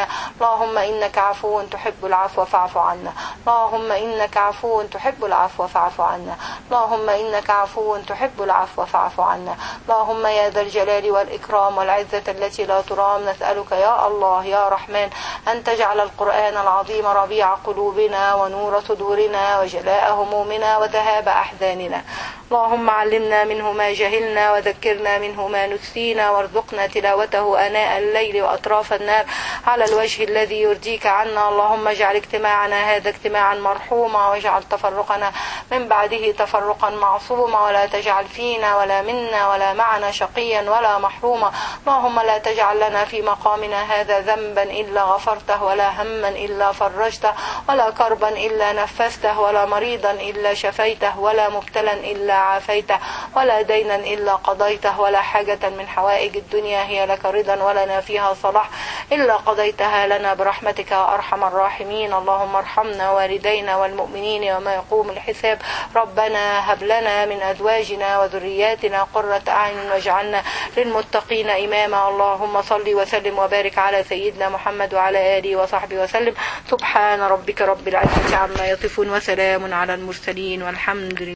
اللهم إنك عفو تحب العفو فاعف عنا اللهم إنك عفو تحب العفو فاعف عنا اللهم إنك عفو تحب العفو فاعف عنا اللهم يا ذا الجلال والإكرام والعزة التي لا ترام نسألك يا الله يا رحمن أن تجعل القرآن العظيم ربيع قلوبنا ونور صدورنا وجلاء همومنا وذهاب أحزاننا اللهم علمنا منه ما جهلنا وذكرنا منه ما نسينا وارزقنا تلاوته آناء الليل وأطراف النار على الوجه الذي يرضيك عنا اللهم اجعل اجتماعنا هذا اجتماعا مرحوما واجعل تفرقنا من بعده تفرقا معصوما ولا تجعل فينا ولا منا ولا معنا شقيا ولا محروما اللهم لا تجعل لنا في مقامنا هذا ذنبا إلا غفرته ولا هما إلا فرجته ولا كربا إلا نفسته ولا مريضا إلا شفيته ولا مبتلا إلا عافيته ولا دينا إلا قضيته ولا حاجة من حوائج الدنيا هي لك رضا ولنا فيها صلاح إلا قضيتها لنا برحمتك يا أرحم الراحمين اللهم ارحمنا والدينا والمؤمنين وما يقوم الحساب ربنا هب لنا من أزواجنا وذرياتنا قرة أعين واجعلنا للمتقين إماما اللهم صل وسلم وبارك على سيدنا محمد وعلى آله وصحبه وسلم سبحان ربك رب العزة عما يصفون وسلام على المرسلين والحمد لله